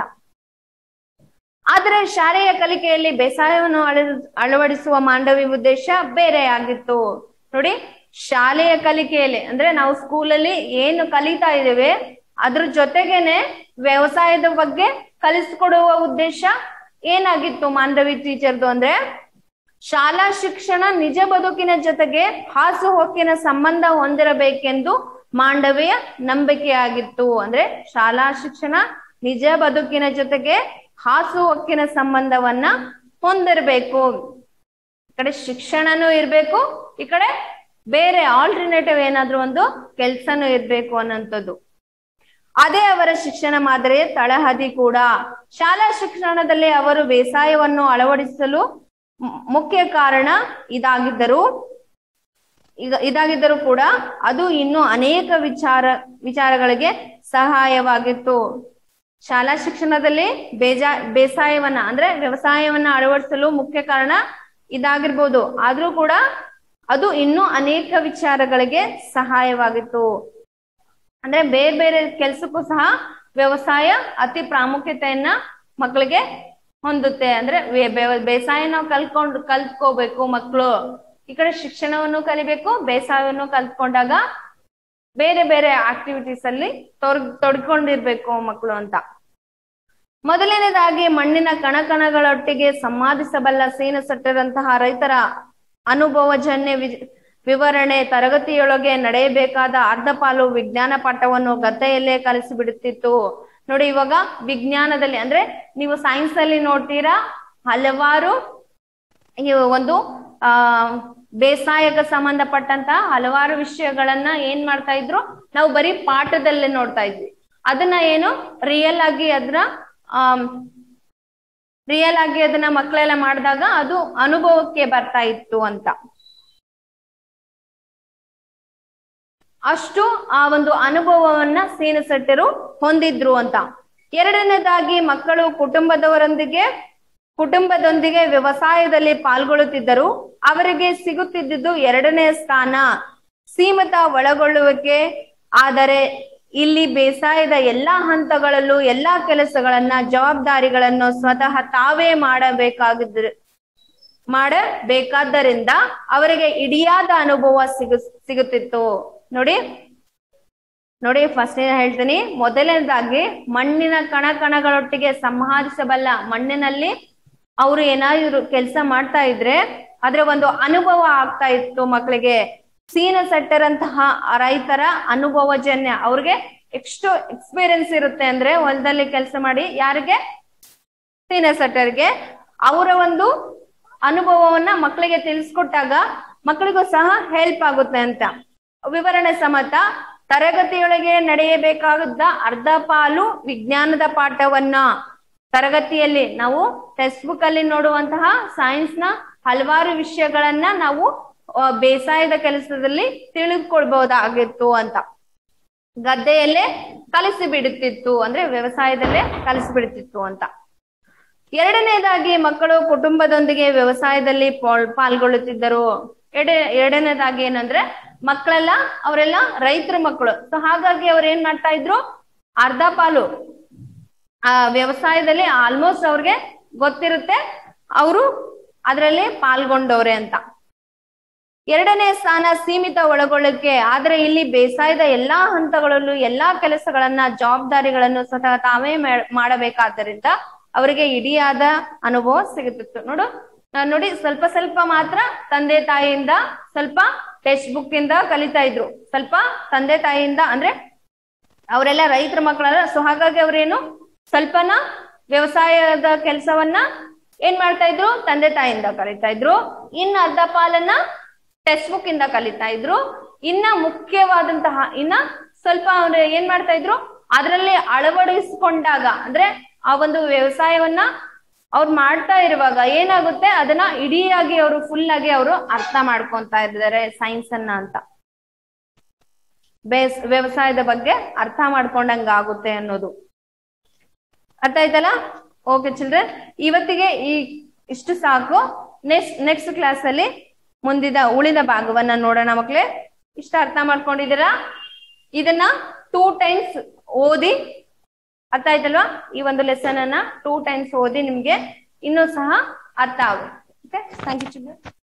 ಆದರೆ ಶಾಲೆಯ ಕಲಿಕೆಯಲ್ಲಿ ಬೇಸಾಯವನ್ನು ಅಳ- ಅಳವಡಿಸುವ ಮಾಂಡವಿ ಉದ್ದೇಶ ಬೇರೆ ಆಗಿತ್ತು ನೋಡಿ ಶಾಲೆಯ ಕಲಿಕೆಯಲ್ಲಿ ಅಂದ್ರೆ ನಾವು ಸ್ಕೂಲಲ್ಲಿ ಏನು ಕಲಿತಾ ಇದ್ದೇವೆ ಅದ್ರ ಜೊತೆಗೇನೆ ವ್ಯವಸಾಯದ ಬಗ್ಗೆ ಕಲಿಸ್ಕೊಡುವ ಉದ್ದೇಶ ಏನಾಗಿತ್ತು ಮಾಂಡವಿ ಟೀಚರ್ದು ಅಂದ್ರೆ ಶಾಲಾ ಶಿಕ್ಷಣ ನಿಜ ಬದುಕಿನ ಜೊತೆಗೆ ಹಾಸುಹೊಕ್ಕಿನ ಸಂಬಂಧ ಹೊಂದಿರಬೇಕೆಂದು ಮಾಂಡವಿಯ ನಂಬಿಕೆಯಾಗಿತ್ತು ಅಂದ್ರೆ ಶಾಲಾ ಶಿಕ್ಷಣ ನಿಜ ಬದುಕಿನ ಜೊತೆಗೆ ಹಾಸುಹೊಕ್ಕಿನ ಸಂಬಂಧವನ್ನ ಹೊಂದಿರಬೇಕು ಈ ಕಡೆ ಶಿಕ್ಷಣನೂ ಇರ್ಬೇಕು ಈ ಕಡೆ ಬೇರೆ ಆಲ್ಟರ್ನೇಟಿವ್ ಏನಾದ್ರೂ ಒಂದು ಕೆಲ್ಸನೂ ಇರ್ಬೇಕು ಅನ್ನೋಂಥದ್ದು ಅದೇ ಅವರ ಶಿಕ್ಷಣ ಮಾದರಿಯ ತಳಹದಿ ಕೂಡ ಶಾಲಾ ಶಿಕ್ಷಣದಲ್ಲಿ ಅವರು ಬೇಸಾಯವನ್ನು ಅಳವಡಿಸಲು ಮು- ಮುಖ್ಯ ಕಾರಣ ಇದಾಗಿದ್ದರು ಈಗ ಇದಾಗಿದ್ದರೂ ಕೂಡ ಅದು ಇನ್ನು ಅನೇಕ ವಿಚಾರ ವಿಚಾರಗಳಿಗೆ ಸಹಾಯವಾಗಿತ್ತು ಶಾಲಾ ಶಿಕ್ಷಣದಲ್ಲಿ ಬೇಜಾ ಬೇಸಾಯವನ್ನ ಅಂದ್ರೆ ವ್ಯವಸಾಯವನ್ನ ಅಳವಡಿಸಲು ಮುಖ್ಯ ಕಾರಣ ಇದಾಗಿರ್ಬೋದು ಆದ್ರೂ ಕೂಡ ಅದು ಇನ್ನೂ ಅನೇಕ ವಿಚಾರಗಳಿಗೆ ಸಹಾಯವಾಗಿತ್ತು ಅಂದ್ರೆ ಬೇರೆ ಬೇರೆ ಕೆಲ್ಸಕ್ಕೂ ಸಹ ವ್ಯವಸಾಯ ಅತಿ ಪ್ರಾಮುಖ್ಯತೆಯನ್ನ ಮಕ್ಕಳಿಗೆ ಹೊಂದುತ್ತೆ ಅಂದ್ರೆ ವೇ- ಬೆ- ಬೇಸಾಯ ನಾವು ಕಲ್ತ್ಕೊಂಡು ಕಲ್ತ್ಕೋಬೇಕು ಮಕ್ಕಳು ಈ ಕಡೆ ಶಿಕ್ಷಣವನ್ನು ಕಲಿಬೇಕು ಬೇಸಾಯವನ್ನು ಕಲ್ತ್ಕೊಂಡಾಗ ಬೇರೆ ಬೇರೆ ಆಕ್ಟಿವಿಟೀಸ್ ಅಲ್ಲಿ ತೊಡ್ ತೊಡ್ಕೊಂಡಿರ್ಬೇಕು ಮಕ್ಕಳು ಅಂತ ಮೊದಲನೇದಾಗಿ ಮಣ್ಣಿನ ಕಣಕಣಗಳೊಟ್ಟಿಗೆ ಸಂವಾದಿಸಬಲ್ಲ ಸೀನ ಸಟ್ಟರಂತಹ ರೈತರ ಅನುಭವಜನ್ಯ ವಿ- ವಿವರಣೆ ತರಗತಿಯೊಳಗೆ ನಡೆಯಬೇಕಾದ ಅರ್ಧ ಪಾಲು ವಿಜ್ಞಾನ ಪಾಠವನ್ನು ಗದ್ದೆಯಲ್ಲೇ ಕಲಿಸಿಬಿಡುತ್ತಿತ್ತು ನೋಡಿ ಇವಾಗ ವಿಜ್ಞಾನದಲ್ಲಿ ಅಂದ್ರೆ ನೀವು ಸೈನ್ಸ್ ಅಲ್ಲಿ ನೋಡ್ತೀರಾ ಹಲವಾರು ಈ ಒಂದು ಆ ಬೇಸಾಯಕ್ಕೆ ಸಂಬಂಧಪಟ್ಟಂತ ಹಲವಾರು ವಿಷಯಗಳನ್ನ ಏನ್ ಮಾಡ್ತಾ ಇದ್ರು ನಾವು ಬರೀ ಪಾಠದಲ್ಲೇ ನೋಡ್ತಾ ಇದ್ವಿ ಅದನ್ನ ಏನು ರಿಯಲ್ ಆಗಿ ಅದನ್ನ ರಿಯಲ್ ಆಗಿ ಅದನ್ನ ಮಕ್ಕಳೆಲ್ಲ ಮಾಡಿದಾಗ ಅದು ಅನುಭವಕ್ಕೆ ಬರ್ತಾ ಇತ್ತು ಅಂತ ಅಷ್ಟು ಆ ಒಂದು ಅನುಭವವನ್ನ ಸೀನಸೆಟ್ಟರು ಹೊಂದಿದ್ರು ಅಂತ ಎರಡನೇದಾಗಿ ಮಕ್ಕಳು ಕುಟುಂಬದವರೊಂದಿಗೆ ಕುಟುಂಬದೊಂದಿಗೆ ವ್ಯವಸಾಯದಲ್ಲಿ ಪಾಲ್ಗೊಳ್ಳುತ್ತಿದ್ದರು ಅವರಿಗೆ ಸಿಗುತ್ತಿದ್ದುದು ಎರಡನೇ ಸ್ಥಾನ ಸೀಮಿತ ಒಳಗೊಳ್ಳುವಿಕೆ ಆದರೆ ಇಲ್ಲಿ ಬೇಸಾಯದ ಎಲ್ಲಾ ಹಂತಗಳಲ್ಲೂ ಎಲ್ಲಾ ಕೆಲಸಗಳನ್ನ ಜವಾಬ್ದಾರಿಗಳನ್ನು ಸ್ವತಃ ತಾವೇ ಮಾಡಬೇಕಾಗಿದ್ರು ಮಾಡಬೇಕಾದ್ದರಿಂದ ಅವರಿಗೆ ಇಡಿಯಾದ ಅನುಭವ ಸಿಗು ಸಿಗುತ್ತಿತ್ತು ನೋಡಿ ನೋಡಿ ಫಸ್ಟ್ ಏನ್ ಹೇಳ್ತೀನಿ ಮೊದಲನೇದಾಗಿ ಮಣ್ಣಿನ ಕಣ ಕಣಗಳೊಟ್ಟಿಗೆ ಸಂಹಾರಿಸಬಲ್ಲ ಮಣ್ಣಿನಲ್ಲಿ ಅವರು ಏನಾದ್ರು ಕೆಲಸ ಮಾಡ್ತಾ ಇದ್ರೆ ಅದ್ರ ಒಂದು ಅನುಭವ ಆಗ್ತಾ ಇತ್ತು ಮಕ್ಕಳಿಗೆ ಸೀನ ಸೆಟ್ಟರಂತಹ ರೈತರ ಅನುಭವಜನ್ಯ ಅವ್ರಿಗೆ ಎಷ್ಟು ಎಕ್ಸ್ಪೀರಿಯನ್ಸ್ ಇರುತ್ತೆ ಅಂದ್ರೆ ಹೊಲದಲ್ಲಿ ಕೆಲಸ ಮಾಡಿ ಯಾರಿಗೆ ಸೀನಿಯರ್ ಸೆಟರ್ಗೆ ಅವರ ಒಂದು ಅನುಭವವನ್ನ ಮಕ್ಕಳಿಗೆ ತಿಳಿಸ್ಕೊಟ್ಟಾಗ ಮಕ್ಕಳಿಗೂ ಸಹ ಹೆಲ್ಪ್ ಆಗುತ್ತೆ ಅಂತ ವಿವರಣೆ ಸಮೇತ ತರಗತಿಯೊಳಗೆ ನಡೆಯಬೇಕಾದ ಅರ್ಧ ಪಾಲು ವಿಜ್ಞಾನದ ಪಾಠವನ್ನ ತರಗತಿಯಲ್ಲಿ ನಾವು ಟೆಕ್ಸ್ಟ್ ಬುಕ್ ಅಲ್ಲಿ ನೋಡುವಂತಹ ಸೈನ್ಸ್ ನ ಹಲವಾರು ವಿಷಯಗಳನ್ನ ನಾವು ಆ, ಬೇಸಾಯದ ಕೆಲಸದಲ್ಲಿ ತಿಳಿದುಕೊಳ್ಬಹುದಾಗಿತ್ತು ಅಂತ ಗದ್ದೆಯಲ್ಲೇ ಕಲಿಸಿ ಬಿಡುತ್ತಿತ್ತು ಅಂದ್ರೆ ವ್ಯವಸಾಯದಲ್ಲೇ ಕಲಿಸಿ ಬಿಡುತ್ತಿತ್ತು ಅಂತ ಎರಡನೇದಾಗಿ ಮಕ್ಕಳು ಕುಟುಂಬದೊಂದಿಗೆ ವ್ಯವಸಾಯದಲ್ಲಿ ಪಾಲ್- ಪಾಲ್ಗೊಳ್ಳುತ್ತಿದ್ದರು ಎಡೆ ಎರಡನೇದಾಗಿ ಏನಂದ್ರೆ ಮಕ್ಕಳೆಲ್ಲ ಅವರೆಲ್ಲ ರೈತರ ಮಕ್ಕಳು ಸೊ ಹಾಗಾಗಿ ಅವ್ರು ಏನ್ ಮಾಡ್ತಾ ಇದ್ರು ಅರ್ಧ ಪಾಲು ಆ ವ್ಯವಸಾಯದಲ್ಲಿ ಆಲ್ಮೋಸ್ಟ್ ಅವ್ರಿಗೆ ಗೊತ್ತಿರುತ್ತೆ ಅವರು ಅದರಲ್ಲಿ ಪಾಲ್ಗೊಂಡವ್ರೆ ಅಂತ ಎರಡನೇ ಸ್ಥಾನ ಸೀಮಿತ ಒಳಗೊಳ್ಳಕ್ಕೆ ಆದ್ರೆ ಇಲ್ಲಿ ಬೇಸಾಯದ ಎಲ್ಲಾ ಹಂತಗಳಲ್ಲೂ ಎಲ್ಲಾ ಕೆಲಸಗಳನ್ನ ಜವಾಬ್ದಾರಿಗಳನ್ನು ಸ್ವತಃ ತಾವೇ ಮಾ- ಮಾಡಬೇಕಾದ್ದರಿಂದ ಅವರಿಗೆ ಇಡಿಯಾದ ಅನುಭವ ಸಿಗುತ್ತಿತ್ತು ನೋಡು ಆ, ನೋಡಿ ಸ್ವಲ್ಪ ಸ್ವಲ್ಪ ಮಾತ್ರ ತಂದೆ ತಾಯಿಯಿಂದ ಸ್ವಲ್ಪ ಟೆಕ್ಸ್ಟ್ ಬುಕ್ ಇಂದ ಕಲಿತಾ ಇದ್ರು ಸ್ವಲ್ಪ ತಂದೆ ತಾಯಿಯಿಂದ ಅಂದ್ರೆ ಅವರೆಲ್ಲ ರೈತರ ಮಕ್ಕಳಲ್ಲ ಸೊ ಹಾಗಾಗಿ ಅವ್ರೇನು ಸ್ವಲ್ಪನ ವ್ಯವಸಾಯದ ಕೆಲಸವನ್ನ ಏನ್ ಮಾಡ್ತಾ ಇದ್ರು ತಂದೆ ತಾಯಿಯಿಂದ ಕಲಿತಾ ಇದ್ರು ಇನ್ನು ಅರ್ಧ ಪಾಲನ್ನ ಟೆಕ್ಸ್ಟ್ ಬುಕ್ ಇಂದ ಕಲಿತಾ ಇದ್ರು ಇನ್ನ ಮುಖ್ಯವಾದಂತಹ ಇನ್ನ ಸ್ವಲ್ಪ ಅವ್ರು ಏನ್ ಮಾಡ್ತಾ ಇದ್ರು ಅದರಲ್ಲಿ ಅಳವಡಿಸ್ಕೊಂಡಾಗ ಅಂದ್ರೆ ಆ ಒಂದು ವ್ಯವಸಾಯವನ್ನ ಅವ್ರು ಮಾಡ್ತಾ ಇರುವಾಗ ಏನಾಗುತ್ತೆ ಅದನ್ನ ಇಡೀಯಾಗಿ ಅವರು ಫುಲ್ ಆಗಿ ಅವರು ಅರ್ಥ ಮಾಡ್ಕೊಂತಾ ಇದ್ದಾರೆ ಸೈನ್ಸ್ ಅನ್ನ ಅಂತ ಬೇಸ್ ವ್ಯವಸಾಯದ ಬಗ್ಗೆ ಅರ್ಥ ಮಾಡ್ಕೊಂಡಂಗ ಆಗುತ್ತೆ ಅನ್ನೋದು ಅರ್ಥ ಆಯ್ತಲ್ಲ ಓಕೆ ಚಿಲ್ಡ್ರನ್ ಇವತ್ತಿಗೆ ಈ ಇಷ್ಟು ಸಾಕು ನೆಕ್ಸ್ಟ್ ನೆಕ್ಸ್ಟ್ ಕ್ಲಾಸ್ ಅಲ್ಲಿ ಮುಂದಿದ ಉಳಿದ ಭಾಗವನ್ನ ನೋಡೋಣ ಮಕ್ಳೇ ಇಷ್ಟ ಅರ್ಥ ಮಾಡ್ಕೊಂಡಿದ್ದೀರಾ ಇದನ್ನ ಟೂ ಟೈಮ್ಸ್ ಓದಿ ಅರ್ಥ ಆಯ್ತಲ್ವಾ ಈ ಒಂದು ಲೆಸನ್ ಅನ್ನ ಟೂ ಟೈಮ್ಸ್ ಓದಿ ನಿಮ್ಗೆ ಇನ್ನೂ ಸಹ ಅರ್ಥ ಆಗುತ್ತೆ ಓಕೆ ಥ್ಯಾಂಕ್ ಯು ಚಿಲ್ಡ್ರನ್